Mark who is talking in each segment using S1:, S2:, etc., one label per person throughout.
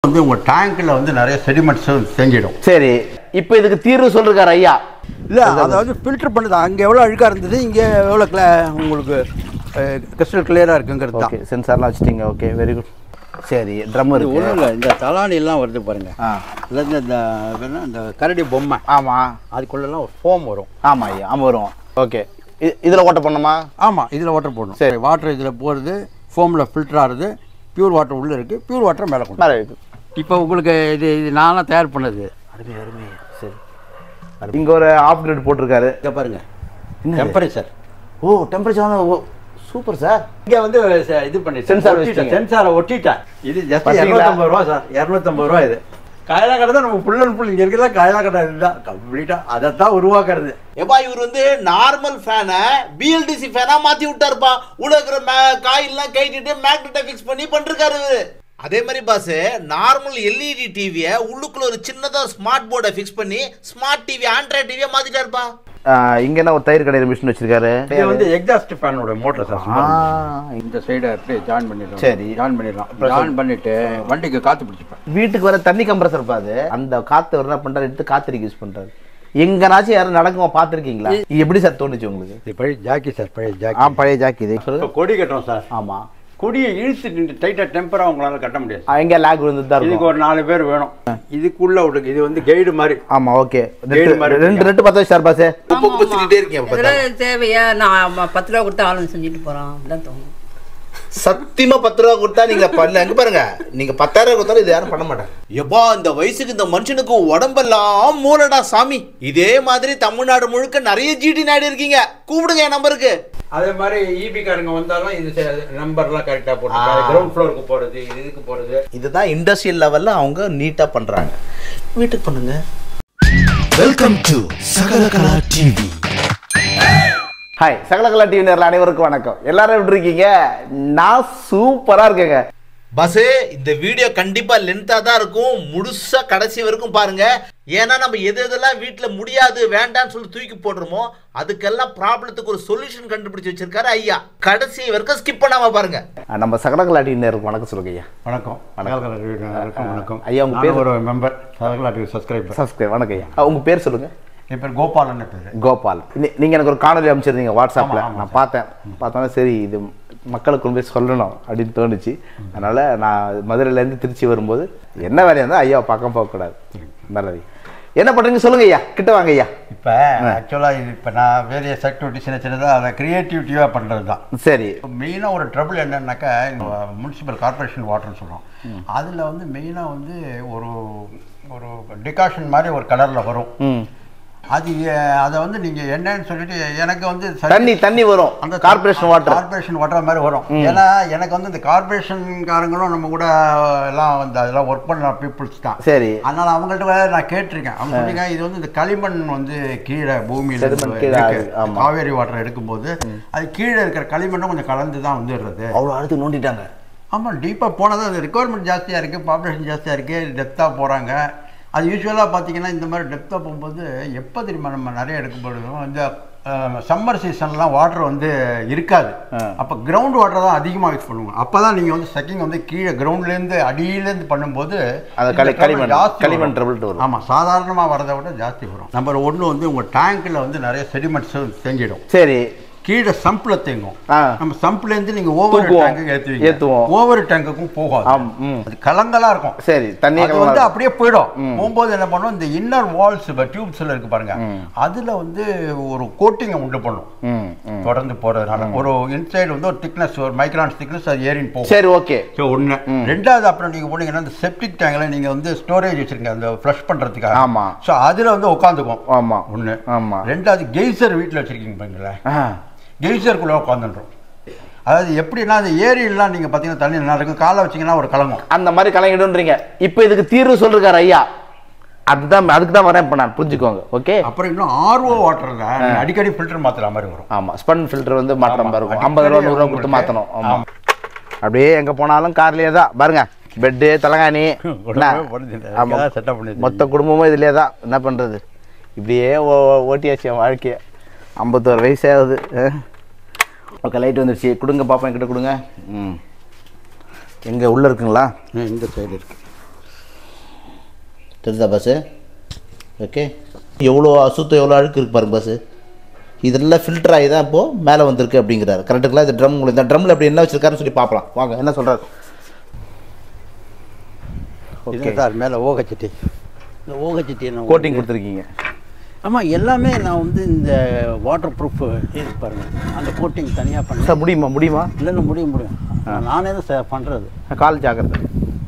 S1: வந்து உங்கள் டேங்க்கில் வந்து நிறைய செடிமெண்ட்ஸ் செஞ்சிடும்
S2: சரி இப்போ இதுக்கு தீர்வு சொல்லிருக்காரு ஐயா
S1: இல்லை அதாவது ஃபில்டர் பண்ணுது அங்கே எவ்வளோ அழுக்காக இருந்தது இங்கே எவ்வளோ கிள உங்களுக்கு கிறிஸ்டல் கிளியராக இருக்குங்கிறது
S2: ஓகே
S1: தான்
S2: சென்சார்லாம் வச்சுட்டீங்க ஓகே வெரி குட் சரி ட்ரம்
S1: இது
S2: இருக்கு
S1: ஒன்றும் இல்லை இந்த தலானிலாம் வருது பாருங்க
S2: ஆ
S1: இல்லை இந்த இந்த என்ன, இந்த கரடி பொம்மை
S2: ஆமாம்
S1: அதுக்குள்ளெல்லாம் ஒரு ஃபோம் வரும்
S2: ஆமாம் ஐயா ஆமாம் வரும் ஓகே இதில் ஓட்ட பண்ணுமா
S1: ஆமாம் இதில் வாட்டர் போடணும்
S2: சரி.
S1: சரி வாட்டர் இதில் போகிறது ஃபோமில் ஃபில்டர் ஆகுது பியூர் வாட்டர் உள்ளே இருக்குது பியூர் வாட்டர் மேலே கொண்டு
S2: மேலே இருக்கு
S1: இப்போ உங்களுக்கு இது இது நானாக தயார் பண்ணது
S2: அருமை அருமை சரி இங்கே ஒரு ஆஃப் கிரேட் போட்டிருக்காரு
S1: இங்கே பாருங்க
S2: என்னது?
S1: Temperature
S2: oh temperature oh super sir
S1: இங்கே வந்து ச- இது பண்ணி
S2: Sensor வச்சிட்டீங்க.
S1: சென்சாரை ஒட்டிட்டேன் இது ஜஸ்ட்
S2: பாத்தீங்களா?
S1: இரநூத்தம்பது ரூபா சார் இரநூத்தம்பது ரூபா இது காயலா கடை தான் நம்ம புல் அண்ட் புல் இங்கே இருக்கிறதா காயலா கடை இதுதான் கம்ப்ளீட்டாக அதை தான் உருவாக்குறது
S3: ஏப்பா இவர் வந்து நார்மல் ஃபேனை பிஎல்டிசி ஃபேனா மாத்தி விட்டாருப்பா உள்ள இருக்கிற மே- காயில்லாம் கைட்டிட்டு மேக்னெட்டை ஃபிக்ஸ் பண்ணி பண்ணிருக்காரு இவரு அதே மாதிரி பாஸ் நார்மல் எல்இடி டிவியை உள்ளுக்குள்ள ஒரு சின்னதா ஸ்மார்ட் போர்டை ஃபிக்ஸ் பண்ணி ஸ்மார்ட் டிவி ஆண்ட்ராய்ட் டிவியை மாத்திட்டாருப்பா
S2: இங்கே என்ன ஒரு தயிர் கடையில் மிஷின் வச்சிருக்காரு
S1: இது வந்து எக்ஸாஸ்ட் ஃபேனோட மோட்டர்
S2: ஆ
S1: சார் இந்த சைடை அப்படியே ஜாயின் பண்ணிடலாம்
S2: சரி.
S1: ஜாயின் பண்ணிடலாம் ஜாயின் பண்ணிட்டு வண்டிக்கு காற்று பிடிச்சிப்பேன்
S2: வீட்டுக்கு வர தண்ணி கம்ப்ரஸர் பாது அந்த காற்று வர என்ன பண்ணுறாரு எடுத்து காத்திரிக்கு யூஸ் பண்ணுறாரு எங்கனாச்சும் யாரும் நடக்குமா பார்த்துருக்கீங்களா இது எப்படி சார் தோணுச்சு உங்களுக்கு
S1: இது பழைய ஜாக்கி சார் பழைய
S2: ஆ
S1: ஜாக்கி
S2: பழைய ஜாக்கி இது
S1: இப்போ கொடி கட்டுறோம் சார்
S2: ஆமாம்
S1: கொடியை இழுத்து நின்று டைட்டாக டெம்பராக உங்களால் கட்ட முடியாது
S2: எங்கே லேக் விழுந்து தான்
S1: இதுக்கு
S2: இருக்கும்
S1: ஒரு நாலு பேர் வேணும் இதுக்குள்ள ஒரு இது வந்து கைடு மாதிரி
S2: ஆமாம் ஓகே
S1: Guide மாதிரி
S2: ரெண்டு ரெண்டு பத்து வச்சு சார் பாசே
S3: குப்பை குப்பை திட்டிகிட்டே இருக்கீங்க அப்ப பார்த்தா.
S4: இதெல்லாம் தேவையா நான் ம- பத்து ரூபா கொடுத்து ஆளுங்க செஞ்சுட்டு போகிறோம் அப்படிதான் தோணும்
S3: சத்தியமா பத்து ரூபா கொடுத்தா நீங்க பண்ணல எங்க பாருங்க நீங்க பத்தாயிரம் கொடுத்தாலும் இது யாரும் பண்ண மாட்டாங்க எப்பா இந்த வயசுக்கு இந்த மனுஷனுக்கு உடம்பெல்லாம் மூலடா சாமி இதே மாதிரி தமிழ்நாடு முழுக்க நிறைய ஜிடி நாடு இருக்கீங்க கூப்பிடுங்க என் நம்பருக்கு
S1: அதே மாதிரி இபி காரங்க வந்தாலும் இது நம்பர்லாம் கரெக்டாக போட்டு கிரவுண்ட் ஃப்ளோருக்கு போகிறது இதுக்கு போகிறது
S3: இதுதான் இண்டஸ்ட்ரியல் லெவல்ல அவங்க நீட்டா பண்றாங்க வீட்டுக்கு பண்ணுங்க
S5: welcome to Sakalakala TV
S2: hi Sakalakala TV நேரில் அனைவருக்கும் வணக்கம் எல்லாரும் எப்படி இருக்கீங்க நான் சூப்பராக இருக்கேங்க
S3: பஸ்ஸு இந்த வீடியோ கண்டிப்பா லென்த்தா தான் இருக்கும் முழுசா கடைசி வரைக்கும் பாருங்க ஏன்னா நம்ம எது எதெல்லாம் வீட்டுல முடியாது வேண்டாம்னு சொல்லி தூக்கி போடுறோமோ அதுக்கெல்லாம் ப்ராப்ளத்துக்கு ஒரு சொல்யூஷன் கண்டுபிடிச்சு வச்சிருக்காரு ஐயா கடைசி வரைக்கும் ஸ்கிப் பண்ணாம பாருங்க
S2: அஹ் நம்ம சகலகலா டிவி நேருக்கு வணக்கம் சொல்லுங்க ஐயா
S1: வணக்கம் வணக்கம் வணக்கம்
S2: ஐயா, உங்க
S1: நானும்
S2: பேர்?
S1: ஒரு மெம்பர் சகலகலா டிவி சப்ஸ்கிரைபர்
S2: சப்ஸ்கிரைப் வணக்கம் ஐயா அஹ் உங்க பேர் சொல்லுங்க
S1: என் பேர் கோபாலன்னு பேர்
S2: கோபால் நீ- நீங்க எனக்கு ஒரு காணொலி அமைச்சிருந்தீங்க வாட்ஸ்அப்ல
S1: ஆமா, ஆமா,
S2: நான் பார்த்தேன் பார்த்தோன்னே சரி இது மக்களுக்கு கொண்டு போய் சொல்லணும் அப்படின்னு தோணுச்சு அதனால நான் மதுரையிலேருந்து திருச்சி வரும்போது என்ன வேலையா இருந்தால் ஐயா பக்கம் போகக்கூடாது நல்லது என்ன பண்றீங்க சொல்லுங்க ஐயா கிட்ட வாங்க ஐயா
S1: இப்போ ஆக்சுவலாக இது இப்போ நான் வேரியஸ் ஆக்டிவிட்டி சின்ன சின்னதாக அதை க்ரியேட்டிவிட்டியாக பண்ணுறது தான்
S2: சரி
S1: மெயினாக ஒரு ட்ரபிள் என்னன்னாக்கா முனிசிபல் கார்ப்பரேஷன் வாட்டர்னு சொல்கிறோம் அதில் வந்து மெயினாக வந்து ஒரு ஒரு டிகாஷன் மாதிரி ஒரு கலரில் வரும்
S2: ம்
S1: அது எ- அதை வந்து நீங்கள் என்னன்னு சொல்லிட்டு எனக்கு வந்து சரி-
S2: தண்ணி தண்ணி வரும் அந்த கார்பரேஷன் வாட்டர்
S1: கார்பரேஷன் வாட்டர் மாதிரி வரும் ஏன்னா எனக்கு வந்து இந்த கார்பரேஷன்காரங்களும் நம்ம கூட எல்லாம் வந்து அதெல்லாம் ஒர்க் பண்ண பீப்புள்ஸ் தான்
S2: சரி
S1: அதனால அவங்கள்ட்ட வேற நான் கேட்டிருக்கேன் அவங்க சொன்னீங்க இது வந்து இந்த களிமண் வந்து கீழே பூமியில
S2: Sediment
S1: இருந்து
S2: கீழே
S1: இருக்கு.
S2: ஆகுது, ஆமா.
S1: காவேரி வாட்டர் எடுக்கும்போது அது கீழே இருக்கிற களிமண்ணும் கொஞ்சம் கலந்து தான் வந்துடுறது
S2: அவ்வளோ அடுத்து நோண்டிட்டாங்க
S1: ஆமாம் டீப்பாக போனது அது ரெக்குவயர்மெண்ட் ஜாஸ்தியாக இருக்குது பாப்புலேஷன் ஜாஸ்தியாக இருக்குது டெப்த்தாக போகிறாங்க அது யூஸ்வலாக பார்த்தீங்கன்னா இந்த மாதிரி டெப்த்தாக போகும்போது எப்போ தெரியுமா நம்ம நிறைய எடுக்கப்படுவோம் இந்த சம்மர் சீசன்லாம் வாட்டர் வந்து இருக்காது அப்போ கிரவுண்ட் வாட்டர் தான் அதிகமாக யூஸ் பண்ணுவோம் அப்போ தான் நீங்கள் வந்து செக்கிங் வந்து கீழே கிரவுண்ட்லேருந்து அடியிலேருந்து பண்ணும்போது
S2: அந்த
S1: இந்த
S2: களி-
S1: trouble
S2: களிமண்,
S1: ஜாஸ்தி
S2: களிமண்
S1: வரும்.
S2: trouble வரும்.
S1: ஆமாம் சாதாரணமாக வரதை விட ஜாஸ்தி வரும் நம்பர் ஒன்று வந்து உங்கள் டேங்க்கில் வந்து நிறைய செடிமெண்ட்ஸ் தேங்கிடும்
S2: சரி
S1: கீழே சம்பில் தேங்கும்
S2: ஆ.
S1: நம்ம சம்ப்லேருந்து நீங்கள் ஓவர்
S2: தூக்குவோம்.
S1: டேங்க்கு ஏற்றுவீங்க
S2: ஏத்துவோம்.
S1: ஓவர் டேங்குக்கும் போகாது
S2: ஆம் ம்
S1: அது கலங்கலா இருக்கும்
S2: சரி தண்ணி
S1: அது வந்து அப்படியே போயிடும் போகும்போது என்ன பண்ணும் இந்த இன்னர் வால்ஸ் டியூப்ஸ்ல இருக்கு பாருங்க அதுல வந்து ஒரு கோட்டிங்கை உண்டு பண்ணும்
S2: ம் ம்
S1: தொடர்ந்து போறதுனால ஒரு இன்சைடு வந்து ஒரு திக்னஸ் ஒரு மைக்ரான் திக்னஸ் அது ஏறின்னு போகும்
S2: சரி ஓகே
S1: ஸோ ஒன்று ரெண்டாவது அப்புறம் நீங்கள் போனீங்கன்னா இந்த செப்டிக் டேங்க்ல நீங்க வந்து ஸ்டோரேஜ் வச்சிருக்கீங்க அந்த ஃப்ளஷ் பண்றதுக்காக
S2: ஆமா.
S1: ஸோ அதுல வந்து உட்காந்துக்கும்
S2: ஆமா
S1: ஒன்று
S2: ஆமா
S1: ரெண்டாவது கெய்சர் வீட்டில் வச்சிருக்கீங்க பாருங்களேன்
S2: ஆ
S1: கெய்சருக்குள்ளே உட்காந்துன்றோம் அதாவது எப்படின்னா அந்த ஏரியெல்லாம் நீங்கள் பார்த்தீங்கன்னா தண்ணி நல்லா இருக்கும் காலை வச்சீங்கன்னா ஒரு கலங்கும்
S2: அந்த மாதிரி கலங்கிடுன்றீங்க இப்போ இதுக்கு தீர்வு சொல்லிருக்காரு ஐயா அதுதான் அதுக்கு தான் வரேன் இப்போ நான் புரிஞ்சுக்கோங்க ஓகே
S1: அப்புறம் இன்னும் ஆர்ஓ வாட்டர்ல அடிக்கடி ஃபில்டர் மாத்துற மாதிரி வரும்
S2: ஆமா ஸ்பன் ஃபில்டர் வந்து மாற்றம்
S1: ஆமா.
S2: இருக்கும்
S1: அடிக்கடி
S2: ஐம்பது ரூபா நூறுரூவா
S1: உங்களுக்கு-
S2: கொடுத்து மாற்றணும் ஆமா
S1: ஆமா.
S2: அப்படியே எங்க போனாலும் கார்லயே தான் பாருங்க பெட்டு தலகாணி
S1: உடனே
S2: என்ன?
S1: போடுது இல்லை.
S2: ஆமா.
S1: இங்கதான் setup பண்ணி
S2: மொத்த குடும்பமும் இதுலயே தான் என்ன பண்றது இப்படியே ஓ- ஓ- ஓட்டியாச்சு என் வாழ்க்கைய ஐம்பத்தோரு வயசு ஆகுது ஓகே லைட் வந்துருச்சு கொடுங்க பாப்பா என்கிட்ட கொடுங்க ம் எங்க உள்ள இருக்குங்களா
S1: இந்த சைடு இருக்கு
S3: தெரியுதா பஸ்ஸு ஓகே எவ்வளோ அசுத்தம் எவ்வளோ அழுக்கு இருக்கு பாருங்க பஸ்ஸு இதெல்லாம் ஃபில்டர் ஆகி தான் இப்போது மேலே வந்திருக்கு அப்படிங்கிறாரு கரெக்டுங்களா இது ட்ரம் இந்த ட்ரம்மில் அப்படி என்ன வச்சிருக்காருன்னு சொல்லி பார்க்கலாம் வாங்க என்ன சொல்கிறாரு
S1: இது சார் மேலே ஓகச்சட்டி இந்த ஓகச்சட்டி என்ன
S2: கோட்டிங் கொடுத்துருக்கீங்க
S1: ஆமாம் எல்லாமே நான் வந்து இந்த வாட்டர் ப்ரூஃப் இது பாருங்க அந்த கோட்டிங் தனியாக பண்ணேன்
S2: சார் முடியுமா முடியுமா
S1: இல்லைன்னு முடியும் முடியும் நானே தான் சார் பண்ணுறது
S2: கால் ஜாக்கிரதை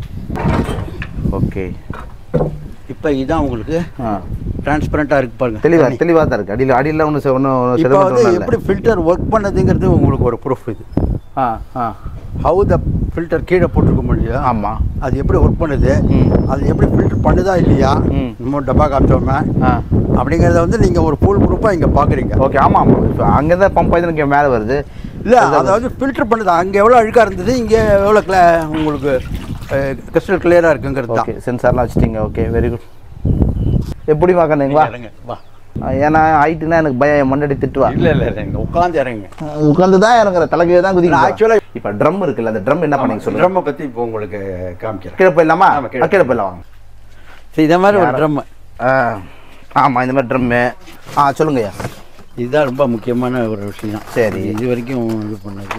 S2: ஓகே
S1: இப்போ இதுதான் உங்களுக்கு
S2: ஆ
S1: டிரான்ஸ்பரண்ட்டாக இருக்கு பாருங்க
S2: தெளிவா தெளிவாக தான் இருக்குது அடியில் அடியில் ஒன்றும் ஒன்றும்
S1: இப்போ வந்து
S2: செடிமெண்ட்
S1: எப்படி ஃபில்டர் ஒர்க் பண்ணதுங்கிறது உங்களுக்கு ஒரு ப்ரூஃப் இது
S2: ஆ ஆ
S1: ஹவு த ஃபில்டர் கீழே போட்டிருக்க முடியும்
S2: ஆமாம்
S1: அது எப்படி ஒர்க் பண்ணுது
S2: ம்.
S1: அது எப்படி ஃபில்டர் பண்ணுதா இல்லையா
S2: ம்.
S1: நம்ம டப்பா காமிச்சோமே
S2: ஆ
S1: அப்படிங்கிறத வந்து நீங்கள் ஒரு ஃபுல் ப்ரூஃபாக இங்கே பார்க்குறீங்க
S2: ஓகே ஆமாம் ஆமாம் இப்போ அங்கே தான் பம்ப் ஆகி இங்கே மேலே வருது
S1: இல்லை அதாவது ஃபில்டர் பண்ணுது அங்கே எவ்வளோ அழுக்காக இருந்தது இங்கே எவ்வளோ கிள உங்களுக்கு கிறிஸ்டல் கிளியராக இருக்குங்கிறது தான்
S2: ஓகே சென்சார்லாம் வச்சுட்டீங்க ஓகே வெரி குட் எப்படி பார்க்கணுங்க வா
S1: இறங்க வா
S2: ஏன்னா ஹைட்டுனா எனக்கு பயம் என் மண்டடி திட்டுவா
S1: இல்லை இல்லை இறங்க உட்காந்து இறங்க
S2: உட்காந்து தான் இறங்குற தலைக்கு தான் குதிக்கிறேன்
S1: actually-
S2: இப்போ ட்ரம் இருக்குல்ல அந்த ட்ரம் என்ன பண்ணீங்க சொல்லுங்க
S1: ட்ரம்மை பற்றி இப்போ உங்களுக்கு காமிக்கிறேன்
S2: கீழே போயிடலாமா
S1: ஆமா, கீழே.
S2: ஆ, கீழே போயிடலாம் வாங்க
S1: சரி இதை மாதிரி ஒரு
S2: யாரா?
S1: ட்ரம்
S2: ஆ ஆமாம் இந்த மாதிரி ட்ரம்மு ஆ சொல்லுங்கய்யா
S1: இதுதான் ரொம்ப முக்கியமான ஒரு விஷயம்
S2: சரி.
S1: இது வரைக்கும் இது பண்ணது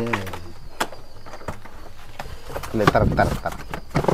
S2: இல்லை தரக்கு தரக்கு தரக்கு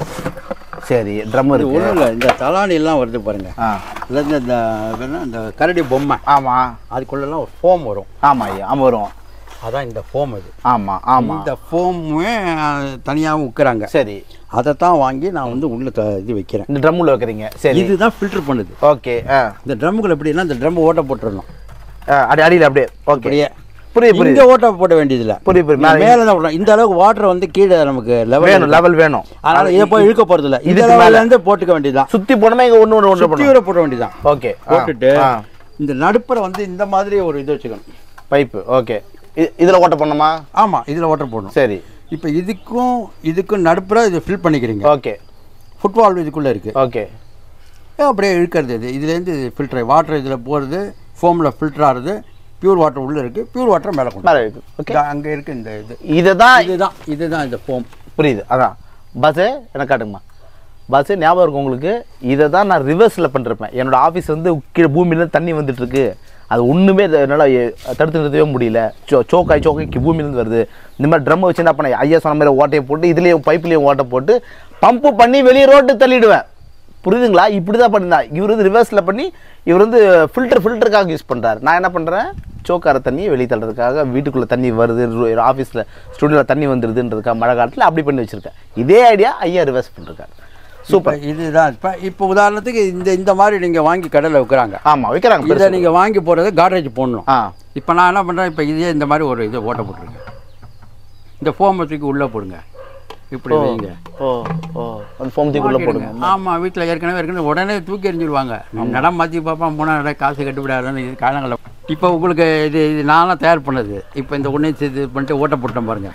S2: சரி ட்ரம்
S1: இது
S2: இருக்கு
S1: ஒன்றும் இல்லை இந்த தலானி எல்லாம் வருது பாருங்க
S2: ஆ
S1: இல்லை இந்த இந்த என்ன, இந்த கரடி பொம்மை
S2: ஆமாம்
S1: அதுக்குள்ளெல்லாம் ஒரு ஃபோம் வரும்
S2: ஆமாம் ஐயா ஆமாம் வரும்
S1: அதான் இந்த ஃபோம் அது
S2: ஆமாம் ஆமாம்
S1: இந்த ஃபோமுமே தனியாகவும் விற்கிறாங்க
S2: சரி
S1: அதைத்தான் வாங்கி நான் வந்து உள்ள த- இது வைக்கிறேன்
S2: இந்த ட்ரம்மில் வைக்கிறீங்க சரி
S1: இதுதான் ஃபில்டர் பண்ணுது
S2: ஓகே ஆ
S1: இந்த ட்ரம்முக்குள்ள எப்படின்னா இந்த ட்ரம் ஓட்ட போட்டுறணும்
S2: ஆ, அடி அடியில் அப்படியே ஓகே
S1: அப்படியே
S2: புரியுது
S1: இங்க
S2: புரியுது
S1: ஓட்ட போட வேண்டியதில்ல
S2: புரியுது, புரியுது. மேல-
S1: மேல தான் போடணும் இந்த அளவுக்கு வாட்டர் வந்து கீழே நமக்கு லெவல்
S2: வேணும் லெவல் வேணும்
S1: அதனால இதை போய் இழுக்க போறது இல்ல இந்த
S2: இதுக்கு மேல.
S1: லெவல்ல இருந்து போட்டுக்க வேண்டியதுதான்
S2: சுற்றி போனோமே இங்கே ஒன்று ஒன்று ஒன்று
S1: சுத்தி
S2: பண்ணும்
S1: வர போட வேண்டியதுதான்
S2: ஓகே
S1: போட்டுட்டு
S2: ஆ
S1: இந்த நடுப்புற வந்து இந்த மாதிரி ஒரு இது வச்சுக்கணும்
S2: பைப்பு ஓகே இதில் ஓட்ட பண்ணணுமா
S1: ஆமா இதுல வாட்டர் போடணும்
S2: சரி
S1: இப்போ இதுக்கும் இதுக்கும் நடுப்புற இது ஃபில் பண்ணிக்கிறீங்க
S2: ஓகே
S1: ஃபுட்பால் இதுக்குள்ள இருக்கு
S2: ஓகே
S1: அப்படியே இழுக்கிறது இது இதுலேருந்து ஃபில்டர் வாட்டர் இதில் போகிறது ஃபோமில் ஃபில்டர் ஆகுது பியூர் வாட்டர் உள்ளே இருக்குது பியூர் வாட்டர் மேலே கொண்டு
S2: மேலே இருக்கு ஓகே
S1: அங்கே இருக்குது இந்த இது
S2: இதை தான்
S1: இதுதான் இதுதான் இந்த ஃபோம்
S2: புரியுது அதான் பஸ்ஸு எனக்கு காட்டுங்கம்மா பஸ்ஸு ஞாபகம் இருக்கும் உங்களுக்கு இதை தான் நான் ரிவர்ஸில் பண்ணிருப்பேன் என்னோட ஆஃபீஸ் வந்து கீழே பூமியிலேருந்து தண்ணி வந்துட்டு இருக்கு அது ஒன்றுமே என்னால் தடுத்து நிறுத்தவே முடியல சோ சோக்காய் சோக்காய்க்கு பூமியிலேருந்து வருது இந்த மாதிரி ட்ரம் வச்சு என்ன பண்ணேன் ஐயா சொன்ன மாதிரி ஓட்டையை போட்டு இதுலேயும் பைப்லேயும் ஓட்டை போட்டு பம்பு பண்ணி வெளியே ரோட்டு தள்ளிடுவேன் புரியுதுங்களா இப்படி தான் பண்ணிருந்தா இவர் வந்து ரிவர்ஸில் பண்ணி இவர் வந்து ஃபில்டர் ஃபில்டருக்காக யூஸ் பண்ணுறாரு நான் என்ன பண்ணுறேன் சோக்கார தண்ணி வெளியே தள்ளுறதுக்காக வீட்டுக்குள்ளே தண்ணி வருது ஆஃபீஸில் ஸ்டுடியோவில் தண்ணி வந்துடுதுன்றதுக்காக மழை காலத்தில் அப்படி பண்ணி வச்சுருக்கேன் இதே ஐடியா ஐயா ரிவர்ஸ் பண்ணிருக்காரு
S1: சூப்பர் இதுதான் இப்போ இப்போ உதாரணத்துக்கு இந்த இந்த மாதிரி நீங்கள் வாங்கி கடையில் விற்கிறாங்க
S2: ஆமாம் வைக்கிறாங்க
S1: இதை
S2: பெருசு.
S1: நீங்கள் வாங்கி போடுறது காட்ரேஜ் போடணும்
S2: ஆ
S1: இப்போ நான் என்ன பண்ணுறேன் இப்போ இதே இந்த மாதிரி ஒரு இது ஓட்ட போட்டுருங்க இந்த ஃபோமை தூக்கி உள்ளே போடுங்க இப்படி வைங்க
S2: ஓ ஓ அந்த ஃபோம் தூக்குள்ளே போடுங்க
S1: ஆமாம் வீட்டில் ஏற்கனவே ஏற்கனவே உடனே தூக்கி எறிஞ்சிருவாங்க நடம் மாற்றி பார்ப்பான் போனால் நிறைய காசு கட்டுப்படாதுன்னு இது காலங்களில் இப்போ உங்களுக்கு இது இது நான்லாம் தயார் பண்ணது இப்போ இந்த உடனே இது பண்ணிட்டு ஓட்ட போட்டேன் பாருங்க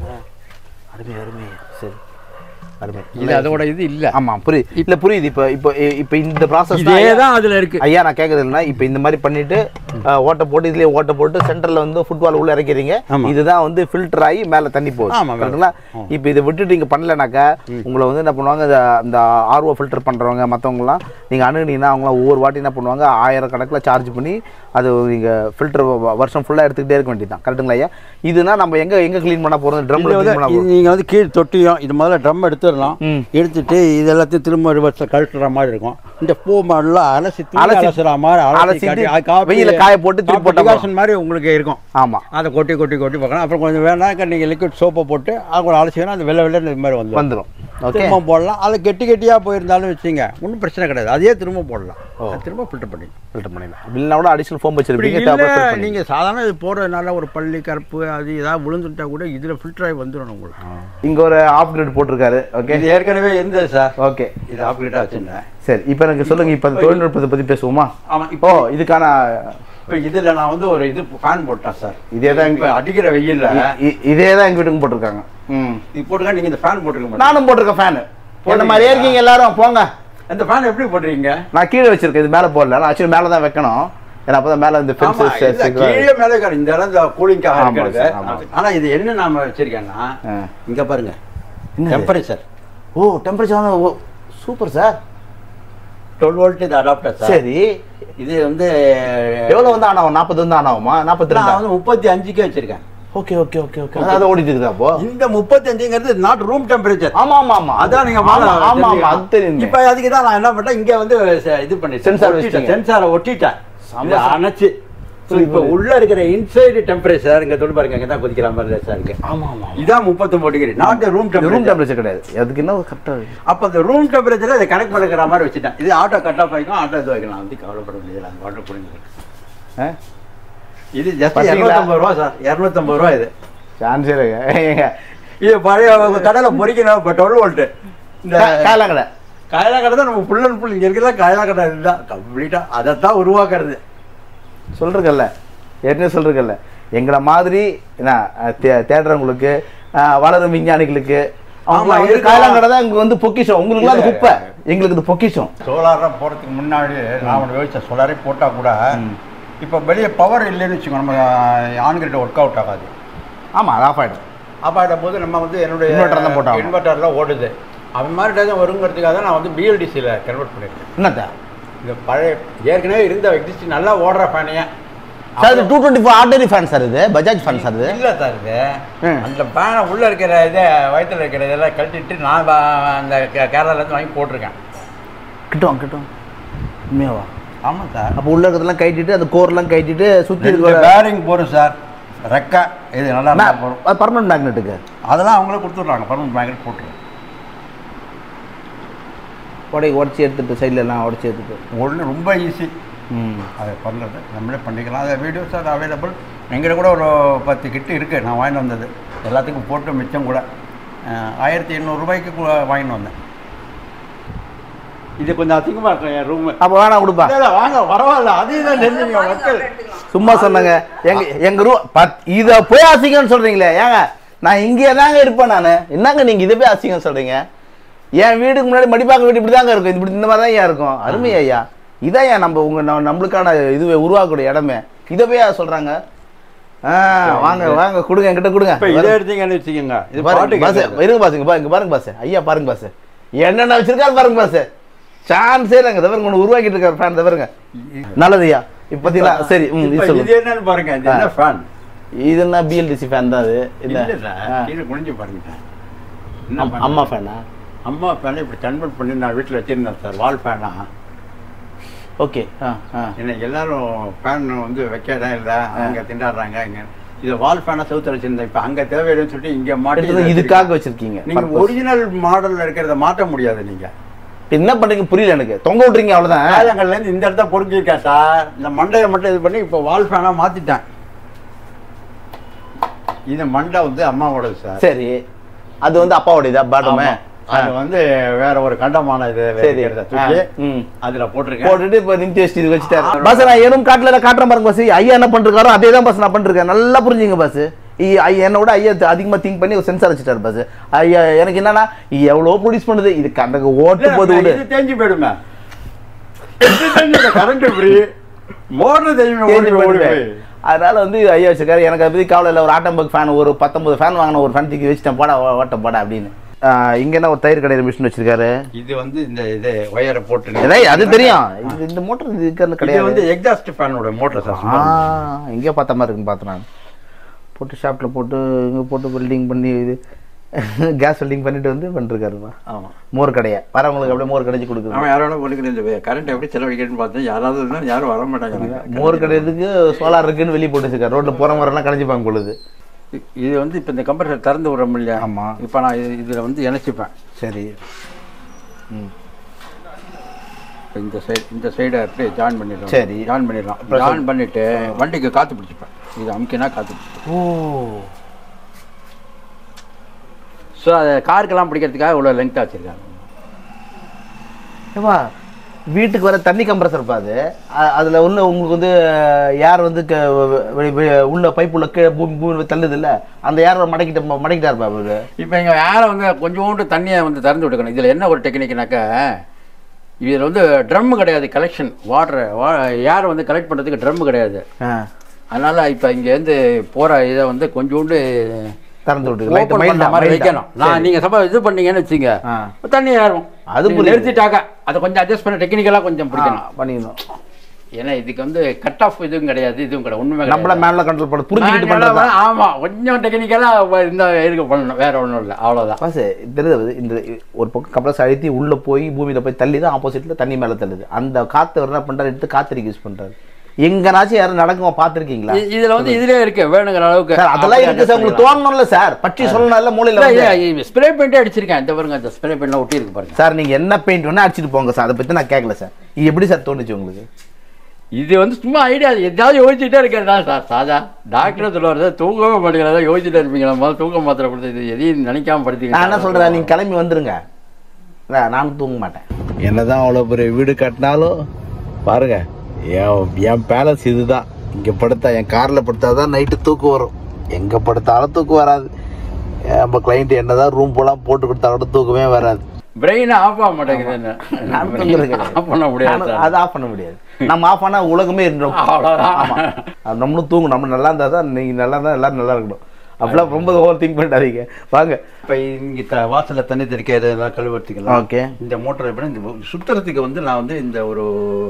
S2: அருமை அருமை சரி அருமை
S1: இது அதோட இது இல்லை
S2: ஆமாம் புரியுது இல்லை புரியுது இப்போ இப்போ இப்போ இந்த ப்ராசஸ்
S1: இதே தான் அதில் இருக்குது
S2: ஐயா நான் கேட்கறது இல்லைன்னா இப்போ இந்த மாதிரி பண்ணிட்டு அஹ், ஓட்டை போட்டு இதுலயே ஓட்டை போட்டு சென்டர்ல வந்து ஃபுட்பால் உள்ள இறக்கிறீங்க
S1: ஆமா.
S2: இதுதான் வந்து ஃபில்டர் ஆகி மேல தண்ணி போகுது
S1: ஆமா, மேல.
S2: கரெக்டுங்களா இப்போ இதை விட்டுட்டு நீங்க பண்ணலனாக்கா உங்களை வந்து என்ன பண்ணுவாங்க இந்த இந்த ஆர்ஓ ஃபில்டர் பண்றவங்க மற்றவங்கலாம் நீங்க அணுகுனீங்கன்னா அவங்களாம் ஒவ்வொரு வாட்டி என்ன பண்ணுவாங்க ஆயிரம் கணக்கில் சார்ஜ் பண்ணி அது நீங்க ஃபில்டர் வருஷம் ஃபுல்லா எடுத்துக்கிட்டே இருக்க வேண்டியதுதான் கரெக்டுங்களா ஐயா இதுனா நம்ம எங்க எங்க க்ளீன் பண்ண போறோம் ட்ரம்ல க்ளீன் பண்ண போறோம்
S1: நீங்கள் வந்து கீழ் தொட்டியும் இது முதல்ல ட்ரம் எடுத்துடலாம்
S2: ம்.
S1: எடுத்துட்டு இது எல்லாத்தையும் திரும்ப ரிவர்ஸில் கழட்டுற மாதிரி இருக்கும் இந்த பூ மாடலாம் அலசி தூக்கி
S2: அலசி-
S1: அலசுற மாதிரி அலசி
S2: அலசிட்டு
S1: காட்டி, அது காப்பி-
S2: வெயில்ல காய போட்டு திருப்பி
S1: காப்பி
S2: போட்டா
S1: டிகாஷன் மாதிரி உங்களுக்கு இருக்கும்
S2: ஆமா
S1: அதை கொட்டி கொட்டி கொட்டி பார்க்கலாம் அப்புறம் கொஞ்சம் வேணாக்க நீங்கள் லிக்விட் சோப்பை போட்டு அது கூட அலசிங்கன்னா அது வெள்ளை வெள்ளை இது மாதிரி வந்துடும்
S2: வந்துரும் ஓகே
S1: திரும்ப போடலாம் அது கெட்டி கெட்டியாக போயிருந்தாலும் வச்சுங்க ஒன்றும் பிரச்சனை கிடையாது அதையே திரும்ப போடலாம் அது திரும்ப ஃபில்டர் பண்ணி
S2: ஃபில்டர் பண்ணிடலாம் இல்லைனா கூட அடிஷனல் ஃபோம்
S1: இப்படி
S2: வச்சிருப்பீங்க
S1: இல்லை
S2: தேவைப்பட்ட filter பண்ணி-
S1: நீங்கள் சாதாரண இது போடுறதுனால ஒரு பள்ளி கருப்பு அது ஏதாவது விழுந்துட்டா கூட இதில் ஃபில்டர் ஆகி வந்துடும் உங்களுக்கு
S2: இங்க ஒரு ஆஃப் கிரேட் போட்டிருக்காரு ஓகே
S1: இது ஏற்கனவே இருந்தது சார்
S2: ஓகே
S1: இது ஆப்ரேட்டாக வச்சுருந்தேன்
S2: சரி இப்போ எனக்கு சொல்லுங்க இப்போ அந்த தொழில்நுட்பத்தை பத்தி பேசுவோமா
S1: ஆமாம்
S2: ஓ
S1: இப்போ
S2: இதுக்கான
S1: இப்போ இதில் நான் வந்து ஒரு இது ஃபேன் போட்டேன் சார்
S2: இதே தான்
S1: இப்போ அடிக்கிற வெயில்ல
S2: இதே தான் எங்க வீட்டுக்கு போட்டிருக்காங்க ம்
S1: இது போட்டுக்க நீங்கள் இந்த ஃபேன் போட்டுக்க மாட்டேன்
S2: நானும் போட்டிருக்கேன் ஃபேனு என்ன மாதிரியே இருக்கீங்க எல்லாரும் போங்க
S1: இந்த ஃபேன் எப்படி போடுறீங்க
S2: நான் கீழே வச்சிருக்கேன் இது மேலே போடல நான் ஆக்சுவலி மேலே தான் வைக்கணும் ஏன்னா அப்போ தான் மேலே இந்த
S1: ஆமா, இல்ல,
S2: ஃபென்சஸ்
S1: கீழே மேலே இருக்கிற இந்த இடம் இந்த கூலிங்காக
S2: ஆமா
S1: இருக்கிறது
S2: சார், ஆமா.
S1: ஆனா இது என்ன நாம வச்சிருக்கேன்னா
S2: ஆ.
S1: இங்க பாருங்க
S2: என்னது?
S1: Temperature
S2: oh temperature oh super sir
S1: twelve volt இது அடாப்டர் சார்
S2: சரி
S1: இது வந்து
S2: எவ்வளவு வந்து ஆனாவும் நாற்பது வந்து ஆனாவுமா நாற்பத்தி
S1: நான்
S2: ரெண்டா
S1: வந்து முப்பத்தி அஞ்சுக்கே வச்சிருக்கேன்
S2: ஓகே ஓகே ஓகே ஓகே அதாவது ஓடிட்டு இருக்குதா அப்போ
S1: இந்த முப்பத்தி அஞ்சுங்கிறது நாட் ரூம் டெம்பரேச்சர்
S2: ஆமா ஆமா ஆமா
S1: அதான் நீங்க
S2: ஆமா ஆமா ஆமா அது தெரியும்
S1: இப்ப அதுக்கு தான் நான் என்ன பண்ணேன் இங்க வந்து ச- இது பண்ணி
S2: Sensor வச்சிட்டீங்க.
S1: சென்சாரை ஒட்டிட்டேன்
S2: செம
S1: இதை
S2: சார்.
S1: அணைச்சு ஸோ இப்போ உள்ள இருக்கிற இன்சைடு டெம்பரேச்சர் இங்க தொட்டு பாருங்க இங்க தான் கொதிக்கிற மாதிரி சார் இருக்கு
S2: ஆமா ஆமா
S1: இதான் முப்பத்தொம்பது degree not room
S2: room
S1: temperature
S2: temperature கிடையாது அதுக்கு என்ன கரெக்டா
S1: அப்போ இந்த ரூம் டெம்பரேச்சர் இதை கனெக்ட் பண்ணிக்கிற மாதிரி வச்சுட்டேன் இது ஆட்டோ கட் ஆஃப் ஆகிக்கும் ஆட்டோ இது வைக்கலாம் வந்து கவலைப்பட முடியல அந்த ஆட்டோ பிடிங்க இது ஜஸ்ட்
S2: பாத்தீங்களா?
S1: இரநூத்தம்பது ரூபா சார் இரநூத்தம்பது ரூபா இது
S2: சான்ஸ் இல்லைங்க
S1: இது பழைய கடையில் பொறிக்கணும் இப்போ டுவெல் வோல்ட்டு இந்த
S2: காலாங்கடை
S1: காயலா கடை தான் நம்ம ஃபுல் அண்ட் ஃபுல் இங்கே இருக்கிறதா காயலா கடை இதுதான் கம்ப்ளீட்டாக அதை தான் உருவாக்குறது
S2: சொல்றீங்கல்ல ஏற்கனவே சொல்றீங்கல்ல எங்களை மாதிரி என்ன தே- தேடுறவங்களுக்கு அஹ், வளரும் விஞ்ஞானிகளுக்கு
S1: ஆமா,
S2: அவங்க வந்து
S1: இருக்கா?
S2: காலாங்கடை தான் இங்க வந்து பொக்கிஷம் உங்களுக்கு அது குப்பை எங்களுக்கு இது பொக்கிஷம்
S1: சோலாராக போகிறதுக்கு முன்னாடி நான் ஒன்று யோசிச்சேன் சோலாரே போட்டால் கூட இப்போ வெளியே பவர் இல்லைன்னு வச்சுக்கோ நம்ம ஆண்கிட்ட ஒர்க் அவுட் ஆகாது
S2: ஆமா அது ஆஃப் ஆயிடும்
S1: அப்போ ஆகிடும் போது நம்ம வந்து என்னுடைய
S2: Inverter தான் போட்டாகணும்.
S1: இன்வெர்டரில் ஓடுது அவன் மாதிரி டேதான் வருங்கிறதுக்காக தான் நான் வந்து பிஎல்டிசியில் கன்வெர்ட் பண்ணியிருக்கேன்
S2: என்னத்த
S1: இந்த பழைய ஏற்கனவே இருந்த எக்ஸிஸ்ட் நல்லா ஓடுற ஃபேனையே
S2: சார் இது two twenty four ordinary fan sir இது பஜாஜ் ஃபேன் சார் இது
S1: இல்லை சார் இது
S2: ம்.
S1: அந்த பேனை உள்ளே இருக்கிற இதை வயித்துல இருக்கிற இதெல்லாம் கழட்டிட்டு நான் வா- அந்த கே- கேரளாலேருந்து வாங்கி போட்டிருக்கேன்
S2: கிட்டும் கிட்டும் உண்மையாவா
S1: ஆமாம் சார்
S2: அப்போ உள்ள இருக்கிறதெல்லாம் கட்டிட்டு அந்த கோர்லாம் கட்டிட்டு சுற்றி
S1: ரெண்டு
S2: இருக்கிற
S1: பேரிங் போடும் சார் ரெக்கை இது நல்லா இருந்தா போடும்
S2: பர்மனன்ட் மேக்னெட்டுக்கு
S1: அதெல்லாம் அவங்களே கொடுத்துட்றாங்க பர்மனன்ட் பேக்கெட் போட்டுருங்க
S2: உடை உடச்சி எடுத்துட்டு சைடில் எல்லாம் உடச்சி எடுத்துட்டு
S1: ஒன்று ரொம்ப ஈஸி
S2: ம்
S1: அதை பண்ணுறது நம்மளே பண்ணிக்கலாம் அது வீடியோஸ் அது அவைலபிள் எங்கிட்ட கூட ஒரு பத்து கிட்டு இருக்குது நான் வாங்கிட்டு வந்தது எல்லாத்துக்கும் போட்டு மிச்சம் கூட அஹ், ஆயிரத்தி எண்ணூறுரூபாய்க்கு கூட வாங்கிட்டு வந்தேன் இது கொஞ்சம் அதிகமாக இருக்கும் என் ரூமு
S2: அப்போ வேணாம் கொடுப்பா
S1: வாங்க பரவாயில்ல அதையும் தான் தெரிஞ்சுங்க மக்கள்
S2: சும்மா சொன்னாங்க எங்க எங்க ரூ பத் இதை போய் அசிங்கம்னு சொல்றீங்களே ஏங்க நான் இங்கே தாங்க இருப்பேன் நான் என்னங்க நீங்க இதை போய் அசிங்கம் சொல்றீங்க என் வீட்டுக்கு முன்னாடி மடிப்பாக்க வீடு இப்படி தாங்க இருக்கும் இப்படி இந்த மாதிரி தான் ஏன் இருக்கும் அருமை ஐயா இதான் ஏன் நம்ம உங்க நம்ம- நம்மளுக்கான இதுவே உருவாக்கக்கூடிய இடமே இதை போய் ஏன் சொல்றாங்க ஆ வாங்க வாங்க கொடுங்க என்கிட்ட கொடுங்க
S1: இப்போ இதை எடுத்தீங்கன்னு வச்சுக்கோங்க இது
S2: பாருங்க
S1: பாட்டு
S2: பாஸ்
S1: கேட்கறது.
S2: இருங்க பாஸ் இங்க பாருங்க இங்க பாருங்க பாஸ் ஐயா பாருங்க பாஸ் என்னென்ன வச்சிருக்காரு பாருங்க பாஸ் சான்ஸே இல்லைங்க தவிர ஒன்று உருவாக்கிட்டு இருக்காரு ஃபேன் தவிரங்க நல்லது ஐயா இப்போ பார்த்தீங்களா சரி ம் இது
S1: இப்போ
S2: சொல்லுங்க
S1: இது என்னன்னு பாருங்க இது என்ன ஃபேன்
S2: இது என்ன பிஎல்டிசி ஃபேன் தான் அது
S1: இல்ல
S2: இல்ல
S1: சார்
S2: ஆ.
S1: கீழே குனிஞ்சு பாருங்க சார் என்ன
S2: அம்-
S1: fan?
S2: அம்மா ஃபேனா
S1: அம்மா ஃபேனை இப்படி கன்வெர்ட் பண்ணி நான் வீட்டில் வச்சிருந்தேன் சார் வால் ஃபேனா
S2: ஓகே ஆ ஆ
S1: என்ன எல்லாரும் ஃபேன் வந்து வைக்க இடம் இல்லை அங்கே திண்டாடுறாங்க இங்கே இதை வால் ஃபேனை செவுத்துல வச்சிருந்தேன் இப்போ அங்கே தேவையில்லைன்னு சொல்லிட்டு இங்கே மாட்டி
S2: எடுத்தது
S1: இதை
S2: இதுக்காக
S1: வச்சிருக்கேன்.
S2: வச்சிருக்கீங்க
S1: நீங்க
S2: purpose.
S1: ஒரிஜினல் மாடல்ல இருக்கிறத மாற்ற முடியாது நீங்க
S2: இப்ப என்ன பண்றீங்க புரியல எனக்கு தொங்க விட்டுறீங்க அவ்வளவுதான்
S1: காயங்கள்ல இருந்து இந்த இடத்த பொறுக்கிருக்கேன் சார் இந்த மண்டையை மட்டும் இது பண்ணி இப்போ வால் ஃபேனா மாத்திட்டேன் இது மண்டை வந்து அம்மாவோடது சார்
S2: சரி அது வந்து அப்பாவுடையதா பாட்டமே
S1: ஆமா. அது வந்து வேற ஒரு கண்டமான இது
S2: சரி
S1: இருக்கிறத தூக்கி
S2: ஆ, ம்.
S1: அதுல போட்டிருக்கேன்
S2: போட்டுட்டு இப்ப நிமித்தி வச்சுட்டு இது வச்சுட்டாரு பஸ் நான் ஏனும் காட்டுல காட்டுறேன் பாருங்க பஸ் ஐயா என்ன பண்ணிருக்காரோ அதே தான் பஸ் நான் பண்ணிருக்கேன் நல்லா புரிஞ்சுங்க பஸ் ஐயா என்னோட ஐயா அதிகமா திங்க் பண்ணி ஒரு சென்சார் வச்சுட்டாரு பஸ் ஐயா எனக்கு என்னன்னா எவ்வளவு ப்ரொடியூஸ் பண்ணுது இது கண்டக்கு ஓட்டு
S1: இல்ல,
S2: போது விடு
S1: இது தேஞ்சு போயிடுமே கரண்ட் ஃப்ரீ மோட்டர் தேஞ்சு
S2: தேஞ்சு
S1: ஓடி
S2: போயிடுவேன்.
S1: போய்
S2: அதனால வந்து ஐயா வச்சிருக்காரு எனக்கு அதை பத்தி கவலை இல்லை ஒரு ஆட்டம்பக் ஃபேன் ஒரு பத்தொன்பது ஃபேன் வாங்கின ஒரு ஃபேன் தூக்கி வச்சுட்டேன் போடா ஓ- ஓட்ட போடா அப்படின்னு ஆஹ் இங்க என்ன ஒரு தயிர் கடையில் மிஷின் வச்சிருக்காரு
S1: இது வந்து இந்த இது ஒயரை போட்டு
S2: ஏதாவது அது தெரியும் இது இந்த மோட்டர் இதுக்கு
S1: இது
S2: கிடையாது
S1: வந்து எக்ஸாஸ்ட் ஃபேனோட மோட்டர் சார்
S2: ஆ எங்கேயோ பார்த்த மாதிரி இருக்குன்னு பார்த்தேன் நான் போட்டு ஷாப்பில் போட்டு இங்கே போட்டு வெல்டிங் பண்ணி இது கேஸ் வெல்டிங் பண்ணிட்டு வந்து பண்ணிருக்காருப்பா
S1: ஆமா
S2: மோர் கடையை வரவங்களுக்கு அப்படியே மோர் கடைச்சி கொடுக்குது
S1: அவன் யாரோட கொடுக்குற இந்த கரண்ட் எப்படி செலவழிக்கிறேன்னு பார்த்தேன் யாராவது இருந்தா யாரும் வர மாட்டாங்க
S2: மோர் கடையதுக்கு சோலார் இருக்குன்னு வெளியே போட்டு வச்சிருக்காரு ரோட்டில் போகிற வரலாம் கடைஞ்சிப்பாங்க பொழுது
S1: இ- இது வந்து இப்போ இந்த கம்ப்யூட்டர் திறந்து விடுறோம் இல்லையா
S2: ஆமா.
S1: இப்போ நான் இது இதில் வந்து இணைச்சிப்பேன்
S2: சரி ம்
S1: இப்ப இந்த சைடு இந்த சைடை அப்படியே ஜாயின் பண்ணிடலாம்
S2: சரி.
S1: ஜாயின் பண்ணிடலாம் ஜாயின் பண்ணிட்டு வண்டிக்கு காற்று பிடிச்சிப்பேன் இது அமுக்கினா காற்று பிடிச்சிப்பேன்
S2: ஓ
S1: ஸோ அதை காருக்கெல்லாம் பிடிக்கிறதுக்காக இவ்வளோ லென்த்தாக வச்சுருக்காங்க
S2: ஏப்பா வீட்டுக்கு வர தண்ணி கம்ப்ரஸர் பாது அதில் உள்ள உங்களுக்கு வந்து யார் வந்து க- வெ- வெ- உள்ள பைப் உள்ள கீழே பூமி பூமி தள்ளுது இல்ல அந்த யார் மடக்கிட்ட மடக்கிட்டாருப்பா அவரு
S1: இப்போ இங்கே யாரை வந்து கொஞ்சோண்டு தண்ணியை வந்து திறந்து விட்டுக்கணும் இதில் என்ன ஒரு டெக்னிக்னாக்கா இதில் வந்து ட்ரம் கிடையாது கலெக்ஷன் வாட்டர் வா ஏரை வந்து கலெக்ட் பண்ணுறதுக்கு ட்ரம் கிடையாது
S2: ஆ
S1: அதனால் இப்போ இங்கேருந்து போகிற இதை வந்து கொஞ்சோண்டு
S2: திறந்து விட்டு
S1: ஓப்பன் பண்ண மாதிரி வைக்கணும் நான் நீங்க சப்போஸ் இது பண்ணீங்கன்னு வச்சுங்க
S2: ஆ.
S1: தண்ணி ஏறும்
S2: அது
S1: அது
S2: புரியுது.
S1: நிறுத்திட்டாக்க அதை கொஞ்சம் அட்ஜஸ்ட் பண்ண டெக்னிக்கலாக கொஞ்சம் பிடிக்கணும்
S2: பண்ணிக்கணும்
S1: ஏன்னா இதுக்கு வந்து கட் ஆஃப் இதுவும் கிடையாது இதுவும் கிடையாது ஒண்ணுமே
S2: நம்மள
S1: கிடையாது.
S2: மேல கண்ட்ரோல் பண்ண புரிஞ்சுக்கிட்டு
S1: நான்
S2: பண்றது
S1: நல்லா ஆமா கொஞ்சம் டெக்னிக்கலா இந்த இருக்க பண்ணணும் வேற ஒண்ணும் இல்லை அவ்வளவுதான்
S2: பாசு தெரியுது இந்த ஒரு பக்கம் கம்ப்ரஸ் அழுத்தி உள்ள போய் பூமியில போய் தள்ளி தான் ஆப்போசிட்ல தண்ணி மேல தள்ளுது அந்த காத்து என்ன பண்றாரு எடுத்து காத்திரிக்க யூஸ் பண்றாரு எங்கனாச்சும் யாரும் நடக்குமா பாத்துருக்கீங்களா
S1: இ- இதுல வந்து இதுலயே இருக்கு வேணுங்கிற அளவுக்கு
S2: சார் அதெல்லாம் இருக்கு சார் உங்களுக்கு தோணணும்ல சார் பற்றி சொல்லணும்ல மூலையில வந்து.
S1: ஸ்ப்ரே பெயிண்டே அடிச்சிருக்கேன் இந்த பாருங்க இந்த ஸ்ப்ரே பெயிண்ட்லாம் ஒட்டி இருக்கு பாருங்க
S2: சார் நீங்க என்ன பெயிண்ட் வேணா அடிச்சிட்டு போங்க சார் அதை பத்தி நான் கேட்கல சார் இது எப்படி சார் தோணுச்சு உங்களுக்கு
S1: இது வந்து சும்மா ஐடியா எதாவது யோசிச்சுட்டே இருக்கிறதா சார் சாதா டாக்டர் சொல்லுவார் சார் தூங்கவே மாட்டேங்கிறதா யோசிச்சுட்டே இருப்பீங்களா முதல்ல தூக்க மாத்திரை கொடுத்து இது எதையும் நினைக்காம படுத்தீங்க
S2: நான் என்ன சொல்றேன் நீங்க கிளம்பி வந்துருங்க இல்ல, நானும் தூங்க மாட்டேன் என்னதான் அவ்வளோ பெரிய வீடு கட்டினாலும் பாருங்க என் என் பேலஸ் இதுதான் இங்க படுத்தா என் கார்ல படுத்தாதான் நைட்டு தூக்கம் வரும் எங்க படுத்தாலும் தூக்கம் வராது நம்ம கிளைண்ட் என்னதான் ரூம் போலாம் போட்டு கொடுத்தா கூட தூக்கமே வராது
S1: பிரெயின் ஆஃப் ஆக மாட்டேங்குது
S2: நான் தூங்குறது கிடையாது.
S1: ஆஃப் பண்ண முடியாது
S2: நானும்
S1: சார்
S2: அது ஆஃப் பண்ண முடியாது நம்ம ஆஃப் பண்ணா உலகமே இருந்துடும்
S1: அவ்வளவுதான்.
S2: ஆமா அது நம்மளும் தூங்கணும் நம்ம நல்லா இருந்தா தான் நீங்க நல்லா இருந்தா எல்லாரும் நல்லா இருக்கணும் அப்படிலாம் ரொம்ப ஓவர் திங்க் பண்ணாதீங்க வாங்க
S1: இப்போ இங்கே த வாசலில் தண்ணி தெளிக்க இதெல்லாம் கழுவுறதுக்கெல்லாம்
S2: ஓகே
S1: இந்த மோட்டர் எப்படி இந்த சுத்துறதுக்கு வந்து நான் வந்து இந்த ஒரு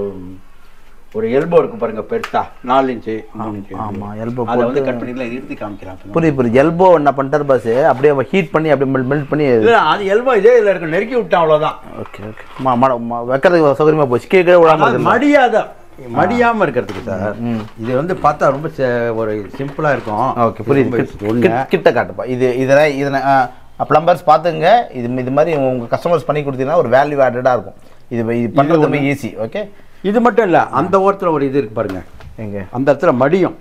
S1: ஒரு எல்போ இருக்கு பாருங்க பெருசா நாலு இன்ச்சு மூணு இன்ச்சு
S2: ஆமா, elbow
S1: அதை வந்து
S2: போட்டு-
S1: கட் பண்ணிக்கலாம் இழுத்து காமிக்கிறான்
S2: புரியுது புரியுது எல்போ என்ன பண்ணிட்டாரு பாஸ் அப்படியே ஹீட் பண்ணி அப்படியே மெல்ட் பண்ணி
S1: இல்லை அது எல்போ இதே இதில் இருக்கு நெருக்கி விட்டேன் அவ்வளோதான்
S2: ஓகே ஓகே மா மா மா- வைக்கிறதுக்கு சௌகரியமா போச்சு கீழே கீழே விடாம
S1: அதாவது
S2: இருக்குல்ல?
S1: மடியாத மடியாம இருக்கிறதுக்கு சார்
S2: ம்.
S1: இது வந்து பார்த்தா ரொம்ப ச- ஒரு சிம்பிளா இருக்கும்
S2: ஓகே புரியுது
S1: ரொம்ப
S2: கிட்ட-
S1: ஒண்ணு.
S2: கிட்ட- கிட்ட காட்டுப்பா இது இதில் இதில் ப்ளம்பர்ஸ் பார்த்துங்க இது இது மாதிரி உங்கள் கஸ்டமர்ஸ் பண்ணி கொடுத்தீங்கன்னா ஒரு வேல்யூ ஆடடாக இருக்கும் இது இது பண்ணுறது ரொம்ப ஈஸி ஓகே
S1: இது மட்டும் இல்ல அந்த ஓரத்துல ஒரு இது இருக்கு பாருங்க
S2: எங்க
S1: அந்த இடத்துல மடியும்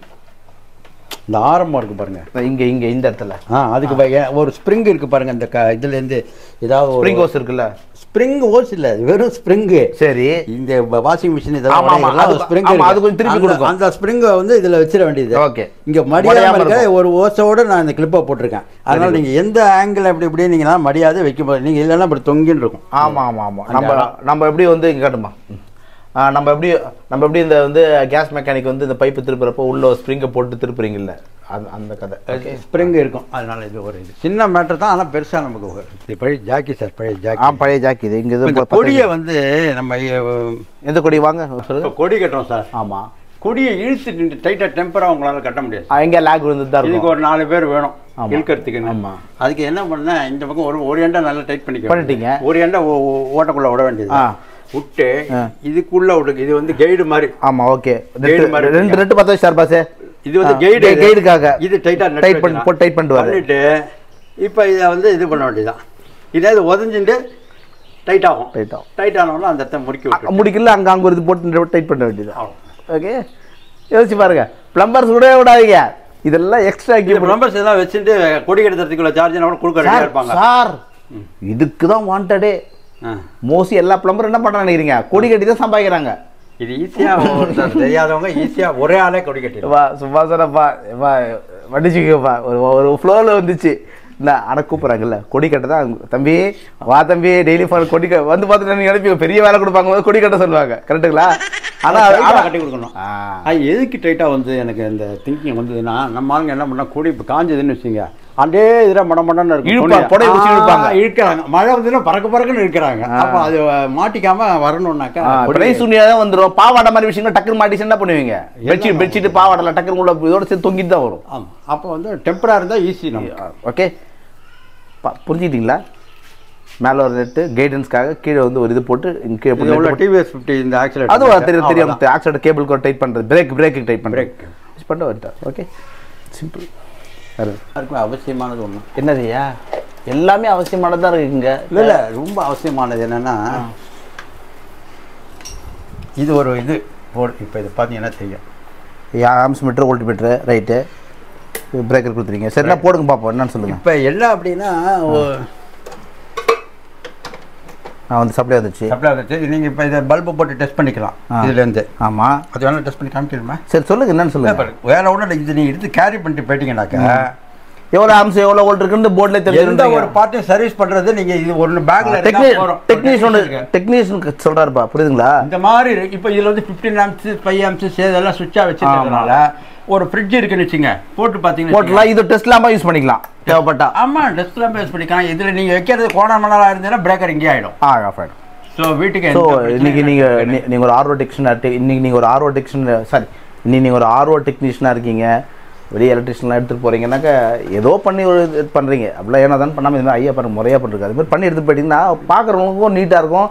S1: இந்த ஆரம்பம் இருக்கு பாருங்க
S2: இங்கே இங்கே இந்த இடத்துல
S1: ஆ அதுக்கு ப- ஏ- ஒரு ஸ்ப்ரிங் இருக்கு பாருங்க இந்த க- இதுல இருந்து ஏதாவது
S2: ஸ்ப்ரிங் ஹோஸ் இருக்குல்ல
S1: ஸ்ப்ரிங் ஓஸ் இல்ல வெறும் ஸ்ப்ரிங்கு
S2: சரி
S1: இந்த வாஷிங் மிஷின்
S2: ஆமா, ஆமா. அது-
S1: ஸ்ப்ரிங்
S2: ஆமா, அது கொஞ்சம் திருப்பி கொடுக்கும்.
S1: அந்த ஸ்ப்ரிங்கை வந்து இதுல வச்சிட வேண்டியது
S2: ஓகே
S1: இங்க
S2: மடியாம
S1: மடியாம இருக்க
S2: இருக்கும்.
S1: ஒரு ஓசோட நான் இந்த கிளிப்பை போட்டிருக்கேன் அதனால நீங்க எந்த ஆங்கிள் அப்படி இப்படி நீங்க மடியாத வைக்க போது நீங்க இல்லைன்னா அப்படி தொங்கின்னு இருக்கும்
S2: ஆமாம் ஆமாம் ஆமாம்
S1: அந்த
S2: நம்ம
S1: இடம்.
S2: நம்ம எப்படி வந்து இங்கே காட்டுமா ஆ, நம்ம எப்படி நம்ம எப்படி இந்த வந்து கேஸ் மெக்கானிக் வந்து இந்த பைப்பு திருப்புறப்போ உள்ள ஸ்ப்ரிங்கை போட்டு திருப்புறீங்கல்ல அந்த அந்த கதை ஓகே
S1: ஸ்ப்ரிங் இருக்கும் அதனால இது ஒரு இது சின்ன மேட்டர் தான் ஆனா பெருசா நமக்கு ஒரு- இது பழைய ஜாக்கி சார் பழைய
S2: ஆ
S1: ஜாக்கி
S2: பழைய ஜாக்கி இது இங்கே
S1: இந்த
S2: இது
S1: கொடியை வந்து நம்ம அஹ்,
S2: எந்த கொடி வாங்க சொல்லுங்க
S1: இப்ப கொடி கட்டுறோம் சார்
S2: ஆமாம்
S1: கொடியை இழுத்து டைட்டா டெம்பரா உங்களால கட்ட முடியாது
S2: எங்கே லேக் விழுந்து தான்
S1: இதுக்கு
S2: இருக்கும்
S1: ஒரு நாலு பேர் வேணும்
S2: ஆமா.
S1: இழுக்கிறதுக்கு
S2: ஆமா.
S1: அதுக்கு என்ன பண்ணேன் இந்த பக்கம் ஒரு ஒரு எண்டை நல்லா டைட் பண்ணிக்க
S2: பண்ணிட்டீங்க.
S1: ஒரு எண்டை ஓ- ஓ- ஓட்டக்குள்ள விட வேண்டியது
S2: ஆ.
S1: விட்டு
S2: ஆ.
S1: இதுக்குள்ள விடுங்க இது வந்து கைடு மாதிரி
S2: ஆமா ஓகே
S1: Guide மாதிரி
S2: ரெண்டு
S1: இருக்குங்க.
S2: ரெண்டு பத்து வச்சு பாஸ்
S1: இது வந்து
S2: ஆ,
S1: கைடு
S2: gui- guide-க்காக.
S1: இது டைட்டா
S2: Tight பண்ணி- போட்டு tight பண்ணிட்டு வர்றது.
S1: பண்ணிட்டு இப்போ இதை வந்து இது பண்ண வேண்டியதுதான் இதே இது உதஞ்சிட்டு டைட் ஆகும்
S2: Tight ஆகும்.
S1: டைட் ஆனவொன்னே அந்த இடத்த முறுக்கி விட்டு
S2: முடிக்கல அங்க அங்க ஒரு இது போட்டு டைட் பண்ண வேண்டியது
S1: அவ்வளோ.
S2: ஓகே யோசிச்சு பாருங்க பிளம்பர்ஸ் கூட விடாதீங்க இதெல்லாம் எக்ஸ்ட்ரா
S1: இது ப்ளம்பர்ஸ் எல்லாம் வச்சுட்டு கொடி கட்டுறதுக்குள்ள சார்ஜ் கூட கொடுக்க ரெடியா இருப்பாங்க
S2: சார் இதுக்கு தான் வாண்டடே
S1: ஆ.
S2: மோஸ்ட்லி எல்லா பிளம்பர் என்ன பண்றாங்க நினைக்கிறீங்க கொடி கட்டி தான் சம்பாதிக்கிறாங்க
S1: இது ஈஸியா ஒருத்தர் தெரியாதவங்க ஈஸியா ஒரே ஆளே கொடி கட்டிடுவாங்க
S2: வா சும்மா சாரப்பா வா வடிச்சுக்கப்பா ஒரு ஒரு ஃப்ளோவில் வந்துச்சு இல்லை ஆனால் கூப்பிட்றாங்கல்ல கொடி கட்ட தான் தம்பி வா தம்பி டெய்லி ஃபார் கொடி க- வந்து பார்த்துட்டு நீங்கள் நினைப்பீங்க பெரிய வேலை கொடுப்பாங்க போது கொடி கட்ட சொல்லுவாங்க கரெக்டுங்களா ஆனால்
S1: டைட்டா கட்டி கொடுக்கணும்
S2: ஆ.
S1: அது எதுக்கு டைட்டா வந்து எனக்கு இந்த திங்கிங் வந்ததுன்னா நம்ம ஆளுங்க என்ன பண்ணா கொடி இப்போ காஞ்சதுன்னு வச்சுங்க அண்டே இதில் மட மடன்னு இருக்கும்
S2: இழுப்பாங்க,
S1: துணியை.
S2: புடையை வச்சு
S1: ஆ,
S2: இழுப்பாங்க.
S1: இழுக்கிறாங்க மழை வந்துன்னா பறக்க பறக்குன்னு இழுக்கிறாங்க அப்போ அது மாட்டிக்காம வரணும்னாக்கா கொடி-
S2: பிரை சூனியா தான் வந்துடும் பாவாடை மாதிரி விஷயங்கள் டக்குன்னு மாட்டிச்சு என்ன பண்ணுவீங்க பெட்ஷீட் பெட்ஷீட் பாவாடை டக்குன்னு உள்ள இதோட சேர்த்து தொங்கிட்டு தான் வரும்
S1: ஆமா அப்போ வந்து டெம்பரா இருந்தா ஈஸி நம்ம
S2: ஓகே பா புரிஞ்சுக்கிட்டீங்களா மேலே ஒரு நெட்டு கைடன்ஸ்க்காக கீழே வந்து ஒரு இது போட்டு இங்க கீழே
S1: இது உள்ள
S2: போட்டு
S1: டிவிஎஸ் ஃபிஃப்டி இந்த ஆக்சிடென்ட்
S2: அதுவும் தெரியும் தெரியும் ஆக்சிடென்ட் கேபிள் கூட டைட் பண்ணுறது பிரேக் பிரேக்கு டைட் பண்ணுறது
S1: Brake.
S2: பண்ண வந்துட்டா ஓகே சிம்பிள் வேறு
S1: எல்லாருக்குமே அவசியமானது ஒன்று
S2: என்னதுயா எல்லாமே அவசியமானது தான் இருக்குங்க
S1: இல்லை இல்லை ரொம்ப அவசியமானது என்னன்னா இது ஒரு இது போர்டு இப்போ இது பார்த்தீங்கன்னா தெரியும்
S2: amps meter volt meter right breaker கொடுத்துறீங்க சரிண்ணா போடுங்க பார்ப்போம் என்னன்னு சொல்லுங்கள்
S1: இப்போ எல்லாம் அப்படின்னா
S2: நான் வந்து சப்ளை வந்துச்சு
S1: சப்ளை வந்துச்சு நீங்கள் இப்போ இதை பல்பு போட்டு டெஸ்ட் பண்ணிக்கலாம்
S2: ஆ.
S1: இதுலேருந்து
S2: ஆமாம்
S1: அது வேணால் டெஸ்ட் பண்ணி காமிக்கணுமா
S2: சரி சொல்லுங்க என்னன்னு சொல்லுங்க
S1: வேற ஒன்றும் இல்லை இது நீங்கள் எடுத்து கேரி பண்ணிட்டு போயிட்டீங்கன்னாக்கா
S2: எவ்வளோ ஆம்ஸ் எவ்வளோ வோல்ட் இருக்குன்னு போர்டில்
S1: எந்த
S2: தெரிஞ்சு
S1: ஒரு பார்ட்டையும் சர்வீஸ் பண்ணுறது நீங்கள் இது ஒன்று பேக்கில்
S2: டெக்னீஷியன் டெக்னீஷியன் சொல்கிறாருப்பா புரியுதுங்களா
S1: இந்த மாதிரி இருக்கு. இப்போ இதில் வந்து ஃபிஃப்டீன் ஆம்ஸ் ஃபைவ் ஆம்ஸ் இதெல்லாம் சுவிட்சாக வச்சுருக்கிறதுனால ஒரு ஃப்ரிட்ஜ் இருக்குன்னு வச்சுங்க போட்டு பார்த்தீங்கன்னா
S2: போட்டலாம் இது டெஸ்ட்லாமா யூஸ் பண்ணிக்கலாம் தேவைப்பட்டா
S1: ஆமா டெஸ்க்லாம் பேஸ் பண்ணிக்கலாம் இதுல நீங்க வைக்கிறது கோணம் மணலாக இருந்ததுன்னா பிரேக்கர் இங்கே ஆயிடும்
S2: ஆ ஆஃப் ஆகிடும்
S1: ஸோ வீட்டுக்கு
S2: ஸோ
S1: எந்த பிரச்சனையும்
S2: இன்னைக்கு நீங்க
S1: கிடையாது.
S2: நீ- நீங்க ஒரு ஆர்ஓ டெக்னீஷியன் இன்னைக்கு நீங்க ஒரு ஆர்ஓ டெக்னீஷியன் சாரி இன்னைக்கு நீங்க ஒரு ஆர்ஓ டெக்னீஷியனாக இருக்கீங்க வெளியே எலக்ட்ரிஷியன்லாம் எடுத்துகிட்டு போறீங்கன்னாக்கா ஏதோ பண்ணி ஒரு இது பண்ணுறீங்க அப்படிலாம் ஏன்னா தான் பண்ணாமல் இது மாதிரி ஐயா பாருங்க முறையாக பண்ணுறது அது மாதிரி பண்ணி எடுத்து போயிட்டீங்கன்னா பார்க்குறவங்களுக்கும் நீட்டாக இருக்கும்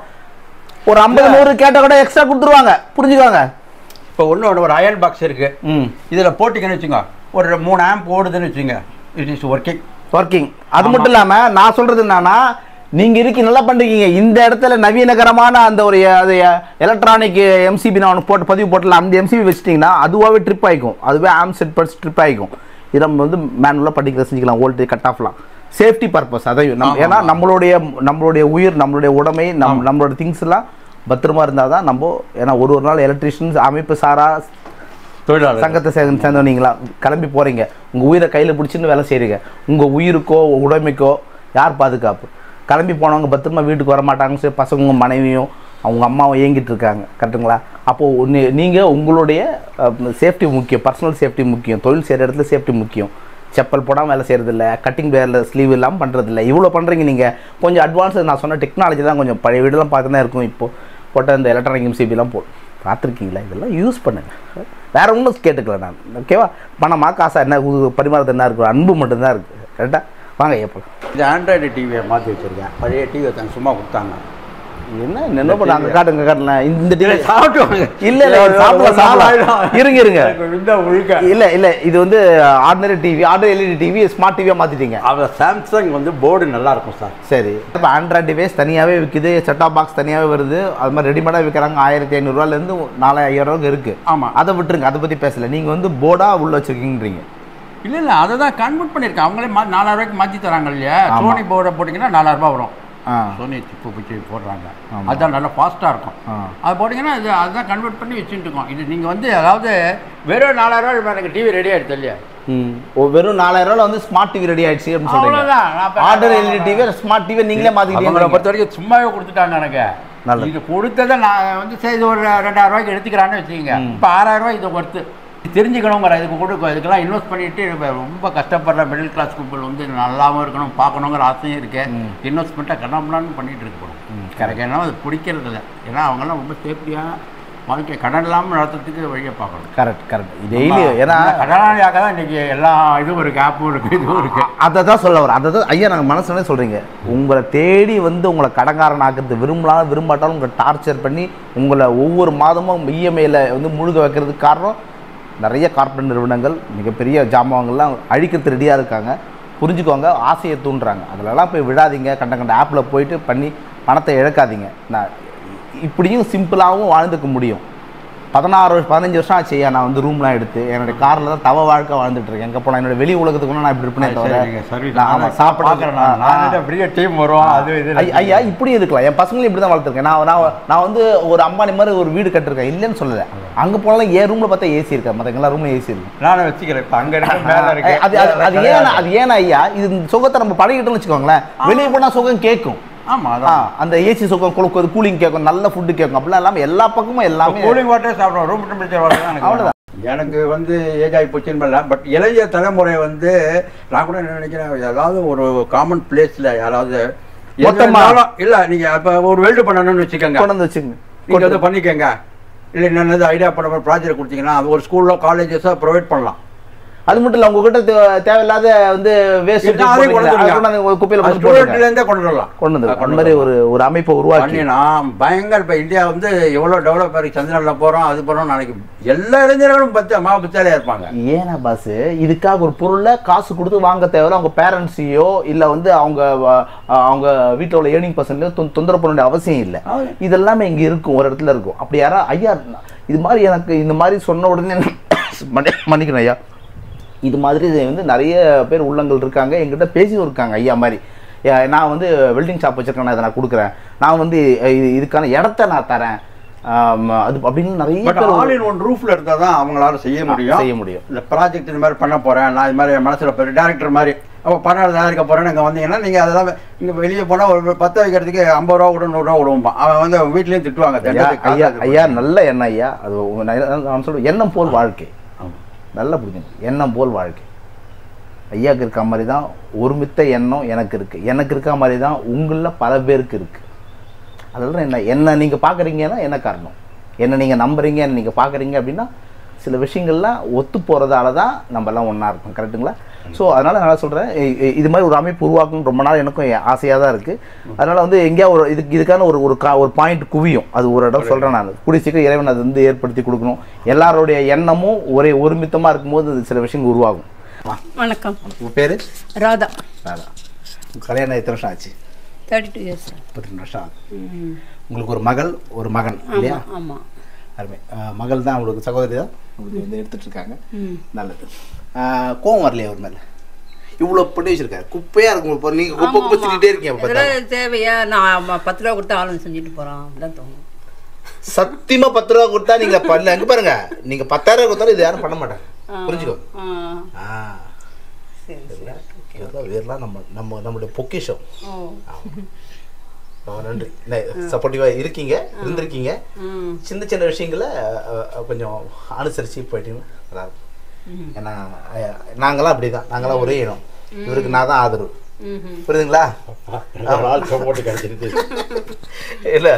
S2: ஒரு ஐம்பது நூறு கேட்டால் கூட எக்ஸ்ட்ரா கொடுத்துருவாங்க புரிஞ்சுக்கோங்க
S1: இப்போ ஒன்று ஒரு அயன் பாக்ஸ் இருக்கு
S2: ம்
S1: இதுல போட்டிங்கன்னு வச்சுங்க ஒரு மூணு ஆம்ப் ஓடுதுன்னு வச்சுங்க இட் இஸ் ஒர்க்கிங்
S2: ஒர்க்கிங் அது மட்டும் இல்லாம நான் சொல்றது என்னன்னா நீங்க இருக்கி நல்லா பண்றீங்க இந்த இடத்துல நவீனகரமான அந்த ஒரு அது எலக்ட்ரானிக் எம்சிபி நான் ஒன்று போட்டு பதிவு போட்டல அந்த எம்சிபி வச்சிட்டிங்கன்னா அதுவாகவே ட்ரிப் ஆகிக்கும் அதுவே ஆம் செட் பர்ஸ் ட்ரிப் ஆகிக்கும் இது நம்ம வந்து மேனுவலாக படிக்கிற செஞ்சுக்கலாம் வோல்டேஜ் கட் ஆஃப்லாம் சேஃப்டி பர்பஸ் அதையும் நம்ம
S1: ஆமா,
S2: ஏன்னா
S1: ஆமா.
S2: நம்மளுடைய நம்மளுடைய உயிர் நம்மளுடைய உடைமை நம் நம்மளோட திங்ஸ் எல்லாம் பத்திரமா இருந்தால் தான் நம்ம ஏன்னா ஒரு ஒரு நாள் எலக்ட்ரிஷியன்ஸ் அமைப்பு சாரா
S1: தொழிலாளர்
S2: சங்கத்தை சேர்ந்து சேர்ந்தவனீங்களா கிளம்பி போறீங்க உங்க உயிரை கையில பிடிச்சின்னு வேலை செய்றீங்க உங்க உயிருக்கோ உடைமைக்கோ யார் பாதுகாப்பு கிளம்பி போனவங்க பத்திரமா வீட்டுக்கு வர மாட்டாங்க சரி பசங்க உங்க மனைவியும் அவங்க அம்மாவும் ஏங்கிட்டு இருக்காங்க கரெக்டுங்களா அப்போ ஒன்று நீங்கள் உங்களுடைய சேஃப்டி முக்கியம் பர்சனல் சேஃப்டி முக்கியம் தொழில் செய்கிற இடத்துல சேஃப்டி முக்கியம் செப்பல் போடாமல் வேலை செய்கிறதில்ல கட்டிங் பேரில் ஸ்லீவ் இல்லாமல் பண்ணுறதில்ல இவ்வளோ பண்ணுறீங்க நீங்கள் கொஞ்சம் அட்வான்ஸ் நான் சொன்ன டெக்னாலஜி தான் கொஞ்சம் பழைய வீடெல்லாம் பார்த்து தான் இருக்கும் இப்போ போட்ட இந்த எலக்ட்ரானிக் எம்சிபிலாம் போ பார்த்துருக்கீங்களா இதெல்லாம் யூஸ் பண்ணுங்க வேற ஒன்றும் கேட்டுக்கல நான் ஓகேவா பணமா காசா என்ன உ- பரிமாறது என்ன இருக்கு அன்பு மட்டும்தான் இருக்குது கரெக்டாக வாங்க எப்போ
S1: இது ஆண்ட்ராய்டு டிவியை மாற்றி வச்சிருக்கேன் பழைய டிவியை தான் சும்மா கொடுத்தாங்க
S2: என்ன என்ன பண்ண அங்கே காட்டுங்க காட்டல இந்த
S1: இல்லை
S2: டிவி
S1: சாப்பிட்டு
S2: இல்ல இல்ல இது சாப்பிடலாம் சாப்பிடலாம் இருங்க இருங்க
S1: இந்த ஒழுக்க
S2: இல்ல இல்ல இது வந்து ordinary TV ordinary LED TV smart டிவியா மாத்திட்டீங்க
S1: அவர் சாம்சங் வந்து போர்டு நல்லா இருக்கும் சார்
S2: சரி இப்போ ஆண்ட்ராய்ட் டிவைஸ் தனியாகவே விற்குது செட்டாப் பாக்ஸ் தனியாகவே வருது அது மாதிரி ரெடிமேடாக விற்கிறாங்க ஆயிரத்தி ஐநூறுரூவாலேருந்து நாலாயிரம் ரூபாய்க்கு இருக்கு
S1: ஆமா.
S2: அதை விட்டுருங்க அதை பற்றி பேசல நீங்கள் வந்து போர்டாக உள்ள வச்சிருக்கீங்கன்றீங்க
S1: இல்ல இல்ல அதை தான் கன்வெர்ட் பண்ணியிருக்கேன் அவங்களே மா நாலாயிரம் ரூபாய்க்கு மாற்றி தராங்க இல்லையா
S2: ஆமா.
S1: சோனி போர்டை போட்டிங்கன்னா நாலாயிரம் ரூபாய் வரும்
S2: ஆ
S1: சோனி சிப்பு பிடிச்சி போடுறாங்க
S2: ஆமா.
S1: அதுதான் நல்லா ஃபாஸ்ட்டாக இருக்கும்
S2: ஆ.
S1: அது போட்டிங்கன்னா இது அதுதான் கன்வெர்ட் பண்ணி வச்சுட்டு இருக்கோம் இது நீங்கள் வந்து அதாவது வெறும் நாலாயிரம் ரூபாய் எனக்கு டிவி ரெடி ஆகிடுது இல்லையா
S2: ம் ஓ, வெறும் நாலாயிரம் ரூபாய் வந்து ஸ்மார்ட் டிவி ரெடி ஆயிடுச்சு அப்படின்னு சொல்றீங்க
S1: அவ்வளோதான் நான் இப்ப-
S2: order LED TV smart TV நீங்களே
S1: அவங்கள
S2: மாற்றிக்கிட்டீங்க
S1: பொறுத்த வரைக்கும் சும்மாவே கொடுத்துட்டாங்க எனக்கு
S2: நல்லது.
S1: இது கொடுத்ததை நான் வந்து சரி இது ஒரு ரெண்டாயிரம் ரூபாய்க்கு எடுத்துக்கிறான்னு வச்சுக்கோங்க இப்போ ஆறாயிரம் ரூபாய் இது ஒர்த்து தெரிஞ்சுக்கணுங்கிற இதுக்கு கொடுக்கும் இதுக்கெல்லாம் இன்வெஸ்ட் பண்ணிட்டு இப்ப ரொம்ப கஷ்டப்படுற மிடில் கிளாஸ் பீப்புள் வந்து நல்லாவும் இருக்கணும் பார்க்கணுங்கிற ஆசையும் இருக்கு இன்வெஸ்ட்மெண்ட்டாக கண்ணாமலான்னு பண்ணிட்டு இருக்கு எனக்கு என்ன அது பிடிக்கிறது இல்லை ஏன்னா அவங்கெல்லாம் ரொம்ப சேஃப்டியாக வாழ்க்கை கடன் இல்லாமல் நடத்துறதுக்கு வழியை பார்க்கணும்
S2: கரெக்ட் கரெக்ட் டெய்லி ஏன்னா
S1: கடனாளியாக தான் இன்னைக்கு எல்லா இதுவும் இருக்கு ஆப்பும் இருக்கு இதுவும் இருக்கு
S2: அதை தான் சொல்ல வர அதை தான் ஐயா நாங்கள் மனசுல சொல்கிறீங்க உங்களை தேடி வந்து உங்களை கடங்காரன் ஆக்குறது விரும்பலாம் விரும்பாட்டாலும் உங்களை டார்ச்சர் பண்ணி உங்களை ஒவ்வொரு மாதமும் இஎம்ஐயில் வந்து முழுக வைக்கிறதுக்கு காரணம் நிறைய கார்ப்பரேட் நிறுவனங்கள் மிகப்பெரிய ஜாமான்கள்லாம் அழிக்கிறது ரெடியாக இருக்காங்க புரிஞ்சுக்கோங்க ஆசையை தூண்டுறாங்க அதிலலாம் போய் விடாதீங்க கண்ட கண்ட ஆப்பில் போயிட்டு பண்ணி பணத்தை இழக்காதீங்க நான் இப்படியும் சிம்பிளாகவும் வாழ்ந்துக்க முடியும் பதினாறு வருஷம் பதினஞ்சு வருஷம் ஆச்சு ஐயா நான் வந்து ரூம்லாம் எடுத்து என்னோட காரில் தான் தவ வாழ்க்கை வாழ்ந்துட்டு இருக்கேன் எங்கே போனால் என்னோட வெளி உலகத்துக்கு கூட நான் இப்படி இருப்பேனே தவிர நான் ஆமாம் சாப்பிட்றேன்
S1: நான் பெரிய டீம் வரும் அது இது
S2: ஐ- ஐயா இப்படி இருக்கலாம் என் பசங்களும் இப்படி தான் வளர்த்துருக்கேன் நான் நான் நான் வந்து ஒரு அம்பானி மாதிரி ஒரு வீடு கட்டிருக்கேன் இல்லைன்னு சொல்லலை அங்கே போனாலும் என் ரூமில் பார்த்தா ஏசி இருக்கா மற்ற எல்லா ரூம்ல ஏசி இருக்கு
S1: நானும் வச்சுக்கிறேன் இப்போ அங்கே இருக்கு மேலே இருக்கு
S2: அது அது அது ஏன் அது ஏன் ஐயா இது இந்த சுகத்தை நம்ம பழகிட்டோம்னு வச்சுக்கோங்களேன் வெளியே போனால் சுகம் கேட்கும்
S1: ஆமாம்
S2: ஆ,
S1: அதான்
S2: அந்த ஏசி சுகம் குழுக்குவது கூலிங் கேட்கும் நல்ல ஃபுட்டு கேட்கும் அப்படிலாம் இல்லாமல் எல்லா பக்கமும் எல்லாமே
S1: கூலிங் வாட்டர் சாப்பிடுவோம் ரூம் டெம்பரேச்சர் வாட்டர் தான் எனக்கு
S2: அவ்வளவுதான்.
S1: வேணும். எனக்கு வந்து ஏஜ் ஆகி போச்சுன்னு பண்ணல பட் இளைய தலைமுறை வந்து நான் கூட என்ன நினைக்கிறேன் ஏதாவது ஒரு காமன் பிளேஸ்ல யாராவது எது
S2: மொத்தமா?
S1: வேணாலும் இல்ல நீங்க அப்ப ஒரு வெல்டு பண்ணணும்னு வச்சுக்கோங்க
S2: கொண்டு வந்து வச்சுங்க
S1: நீங்க வந்து பண்ணிக்கோங்க இல்லை என்னது ஐடியா பண்ண ப்ராஜெக்ட் கொடுத்தீங்கன்னா அது ஒரு ஸ்கூல்ல காலேஜஸாக ப்ரொவைட் பண்ணலாம்
S2: அது மட்டும் இல்ல உங்ககிட்ட தே- தேவையில்லாத வந்து வேஸ்ட்
S1: இருந்தா அதையும் கொண்டு வந்துருங்க.
S2: குப்பையில
S1: அது
S2: போட்டு போடுங்க.
S1: student ல இருந்தே கொண்டு வரலாம்
S2: கொண்டு வந்து
S1: கொண்டு
S2: அந்த மாதிரி ஒரு ஒரு அமைப்பை உருவாக்கி
S1: பண்ணினா பயங்கர இப்போ இந்தியா வந்து எவ்வளோ டெவலப் ஆகி சந்திரனில் போகிறோம் அது போகிறோம் நாளைக்கு எல்லா இளைஞர்களும் பத்து அம்மா பச்சாலே இருப்பாங்க
S2: ஏன்னா பாஸ் இதுக்காக ஒரு பொருளை காசு கொடுத்து வாங்க தேவையில்ல அவங்க பேரண்ட்ஸையோ இல்ல வந்து அவங்க வ- அவங்க வீட்டில் உள்ள ஏர்னிங் பர்சன்லையோ தொந்தரவு பண்ண வேண்டிய அவசியம் இல்லை இதெல்லாமே இங்க இருக்கும் ஒரு இடத்துல இருக்கும் அப்படி யாரா ஐயா இது மாதிரி எனக்கு இந்த மாதிரி சொன்ன உடனே மன்னி- மன்னிக்கணும் ஐயா இது மாதிரி வந்து நிறைய பேர் உள்ளங்கள் இருக்காங்க எங்கிட்ட பேசியும் இருக்காங்க ஐயா மாதிரி ஏ, நான் வந்து வெல்டிங் ஷாப் வச்சிருக்கேன் நான் இதை நான் கொடுக்குறேன் நான் வந்து இது- இதுக்கான இடத்த நான் தரேன் ஆம், அது அப்படின்னு நிறைய
S1: பட்
S2: பேர்
S1: ஆல் இன் ஒன் ரூஃப்ல இருந்தால் தான் அவங்களால செய்ய முடியும்
S2: செய்ய முடியும்
S1: இந்த ப்ராஜெக்ட் இந்த மாதிரி பண்ண போகிறேன் நான் இது மாதிரி என் மனசில் போய் டேரக்டர் மாதிரி அப்போ பணம் தயாரிக்க போகிறேன்னு இங்கே வந்தீங்கன்னா நீங்கள் அதெல்லாம் இங்கே வெளியே போனால் ஒரு பத்து வைக்கிறதுக்கு ஐம்பது ரூபா கூட நூறுரூவா விடுவோம் அவன் வந்து வீட்லேயும் திட்டுவாங்க
S2: ஐயா
S1: தண்டத்துக்கு
S2: ஐயா
S1: காசு
S2: ஐயா நல்ல எண்ணம் ஐயா அது உங்க ந- நான் சொல்றேன் எண்ணம் போல் வாழ்க்கை
S1: ஆமா.
S2: நல்லா புரிஞ்சுங்க எண்ணம் போல் வாழ்க்கை ஐயாவுக்கு இருக்க மாதிரி தான் ஒருமித்த எண்ணம் எனக்கு இருக்குது எனக்கு இருக்க மாதிரி தான் உங்களில் பல பேருக்கு இருக்குது அதெல்லாம் என்ன என்ன நீங்கள் பார்க்குறீங்கன்னா என்ன காரணம் என்ன நீங்கள் நம்புறீங்க என்ன நீங்கள் பார்க்குறீங்க அப்படின்னா சில விஷயங்கள்லாம் ஒத்து போகிறதால தான் நம்ம எல்லாம் ஒன்றா இருக்கோம் கரெக்ட்டுங்களா ஸோ அதனால் நான் சொல்கிறேன் இது மாதிரி ஒரு அமைப்பு உருவாக்கணும்னு ரொம்ப நாள் எனக்கும் ஆசையாக தான் இருக்குது அதனால் வந்து எங்கேயா ஒரு இதுக்கு இதுக்கான ஒரு ஒரு கா ஒரு பாயிண்ட் குவியும் அது ஒரு இடம் சொல்கிறேன் நான் கூடிய சீக்கிரம் இறைவன் அது வந்து ஏற்படுத்தி கொடுக்கணும் எல்லாருடைய எண்ணமும் ஒரே ஒருமித்தமாக இருக்கும்போது அது சில விஷயங்கள் உருவாகும்
S4: வணக்கம்
S2: உங்கள் பேர்
S4: ராதா
S2: அதான் உங்கள் கல்யாணம் எத்தனை வருஷம் ஆச்சு
S4: தேர்ட்டி டூ இயர்ஸ்
S2: முப்பத்தி ரெண்டு வருஷம் ஆகுது உங்களுக்கு ஒரு மகள் ஒரு மகன் இல்லையா
S4: ஆமாம் ஆமாம்
S2: அருமை அஹ் மகள் தான் உங்களுக்கு சகோதரி தான் உங்களுக்கு வந்து எடுத்துட்டு இருக்காங்க நல்லது அஹ் கோவம் வரலையா அவர் மேலே இவ்வளோ பண்ணி வச்சிருக்காரு குப்பையாக இருக்கும் இப்போ நீங்கள் குப்பை குப்பை திட்டிகிட்டே இருக்கீங்க அப்போ பார்த்தா.
S4: இதெல்லாம் தேவையா நான் ம- பத்து ரூபா கொடுத்து ஆளுங்க செஞ்சுட்டு போகிறோம் அப்படிதான் தோணும்
S2: சத்தியமா பத்து ரூபா கொடுத்தா நீங்க பண்ணல அங்க பாருங்க நீங்க பத்தாயிரம் ரூபா கொடுத்தாலும் இது யாரும் பண்ண மாட்டாங்க புரிஞ்சுக்கோ
S4: ஆ
S2: ஆ
S4: சரி சரி
S2: இதெல்லாம் இதெல்லாம் நம்ம நம்ம நம்மளுடைய பொக்கிஷம்
S4: ஓ
S2: ரொம்ப நன்றி சப்போர்ட்டிவாக இருக்கீங்க இருந்திருக்கீங்க
S4: ம்
S2: சின்ன சின்ன விஷயங்களை அஹ், அஹ், கொஞ்சம் அனுசரித்து போயிட்டீங்கன்னா நல்லா இருக்கும் ஏன்னா அஹ், நாங்களாம் அப்படி தான் நாங்களாம் ஒரே இனம் இவருக்கு நான் தான் ஆதரவு
S4: ம்
S2: புரியுதுங்களா
S1: ஆள் சப்போர்ட் கிடைச்சிருக்கு
S2: இல்லை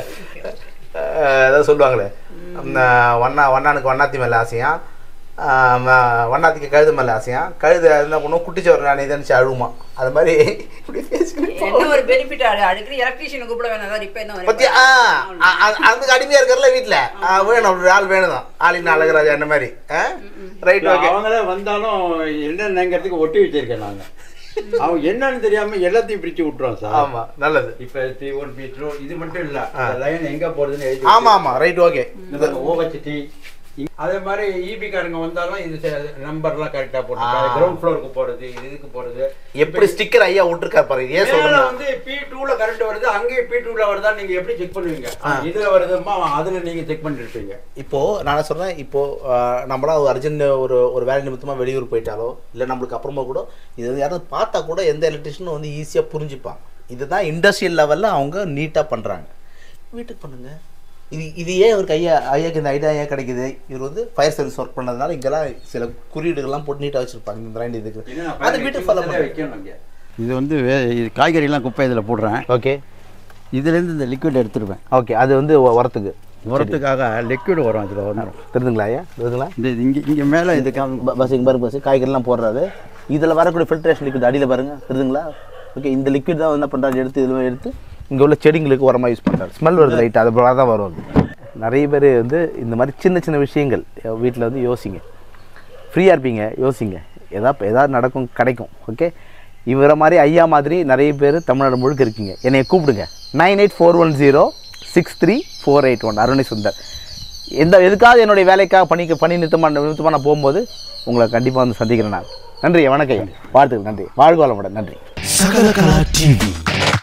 S2: ஏதாவது சொல்லுவாங்களே அஹ், வண்ணா வண்ணானுக்கு வண்ணாத்தி மேலே ஆசையா அஹ், ம- வண்ணாத்திக்கு கழுது மேலே ஆசையா கழுது என்ன பண்ணும் குட்டிச்சோறு நான் நினைச்சு அழுவுமா அது மாதிரி இப்படி பேசிக்கிட்டு
S4: என்ன ஒரு பெனிஃபிட் அடிக்கடி எலக்ட்ரீஷியனை கூப்பிட வேணாம் அதான் ரிப்பேர் தான்
S2: பத்தியா ஆ, அ- அ- அதுக்கு அடிமையா இருக்கிறல வீட்டுல ஆ, வேணும் அப்படி ஆள் வேணும் தான் ஆளின் அழகராஜா என்ன மாதிரி ரைட் ஓகே
S1: அவங்களே வந்தாலும் என்னங்கிறதுக்கு ஒட்டி வச்சிருக்கேன் நாங்க அவங்க என்னன்னு தெரியாம எல்லாத்தையும் பிரிச்சு விட்டுறோம் சார்
S2: ஆமா நல்லது
S1: இப்ப தி- ஒரு பீட்ரோ இது மட்டும் இல்ல லைன் எங்க போறதுன்னு எழுதி
S2: ஆமா ஆமா ரைட் ஓகே
S1: ஓவச்சிட்டி அதே மாதிரி ஈபி காரங்க வந்தாலும் இது நம்பர்லாம் கரெக்டா போட்டு கிரவுண்ட் ஃப்ளோருக்கு போறது இது இதுக்கு போறது
S2: எப்படி ஸ்டிக்கர் ஐயா விட்டுருக்காரு பாருங்க ஏன்
S1: மேல
S2: சொல்றேன்
S1: வந்து பி டூல கரண்ட் வருது அங்கேயே பி டூல வருதா நீங்க எப்படி செக் பண்ணுவீங்க இதுல வருதுமா அதுல நீங்க செக் பண்ணிருப்பீங்க
S2: இப்போ நான் என்ன சொல்றேன் இப்போ ஆ, நம்மளா ஒரு அர்ஜென்ட் ஒரு ஒரு வேலை நிமித்தமா வெளியூர் போயிட்டாலோ இல்லை நம்மளுக்கு அப்புறமா கூட இது வந்து யாராவது பார்த்தா கூட எந்த எலக்ட்ரிஷியனும் வந்து ஈஸியாக புரிஞ்சுப்பான் இதுதான் இண்டஸ்ட்ரியல் லெவலில் அவங்க நீட்டாக பண்ணுறாங்க வீட்டுக்கு பண்ணுங்க இது இது ஏன் அவருக்கு ஐயா ஐயாக்கு இந்த ஐடியா ஏன் கிடைக்குது இவர் வந்து ஃபயர் சர்வீஸ் ஒர்க் பண்ணதுனால இங்கெல்லாம் சில குறியீடுகள்லாம் போட்டு நீட்டாக வச்சிருப்பாங்க இந்த பிராண்ட் இதுக்கு அது வீட்டுக்கு ஃபாலோ பண்ணுங்க
S1: வைக்கணும் இங்க
S6: இது வந்து வே இது காய்கறிலாம் குப்பை இதில் போடுறேன்
S2: ஓகே
S6: இதுலேருந்து இந்த லிக்விட் எடுத்துருவேன்
S2: ஓகே அது வந்து உ- உரத்துக்கு
S6: உரத்துக்காக லிக்விட் வரும் இதில் வந்துடும்
S2: தெரிஞ்சுங்களா ஐயா தெரிஞ்சுங்களா
S6: இந்த இங்கே இங்கே மேலே இதுக்கு
S2: ப- பஸ் இங்கே பாருங்க பஸ் காய்கறிலாம் போடுறாரு இதில் வரக்கூடிய ஃபில்ட்ரேஷன் லிக்விட் அடியில் பாருங்க தெரியுதுங்களா ஓகே இந்த லிக்விட் தான் என்ன பண்ணுறாரு எடுத்து இதில் எடுத்து இங்கே உள்ள செடிங்களுக்கு உரமாக யூஸ் பண்ணுறாரு ஸ்மெல் வருது லைட் அது போல தான் வரும் அது. நிறைய பேர் வந்து இந்த மாதிரி சின்ன சின்ன விஷயங்கள் வீட்டில் வந்து யோசிங்க ஃப்ரீயாக இருப்பீங்க யோசிங்க எதா எதாவது நடக்கும் கிடைக்கும் ஓகே இவரை மாதிரி ஐயா மாதிரி நிறைய பேர் தமிழ்நாடு முழுக்க இருக்கீங்க என்னை கூப்பிடுங்க nine eight four one zero six three four eight one அருணை சுந்தர் எந்த எதுக்காவது என்னுடைய வேலைக்காக பணிக்கு பணி நிறுத்தமாக நிறுத்தமாக நான் போகும்போது உங்களை கண்டிப்பாக வந்து சந்திக்கிறேன் நான் நன்றி வணக்கம் ஐயா. வாழ்த்துக்கள் நன்றி வாழ்க வளமுடன் நன்றி
S5: சகலகலா டிவி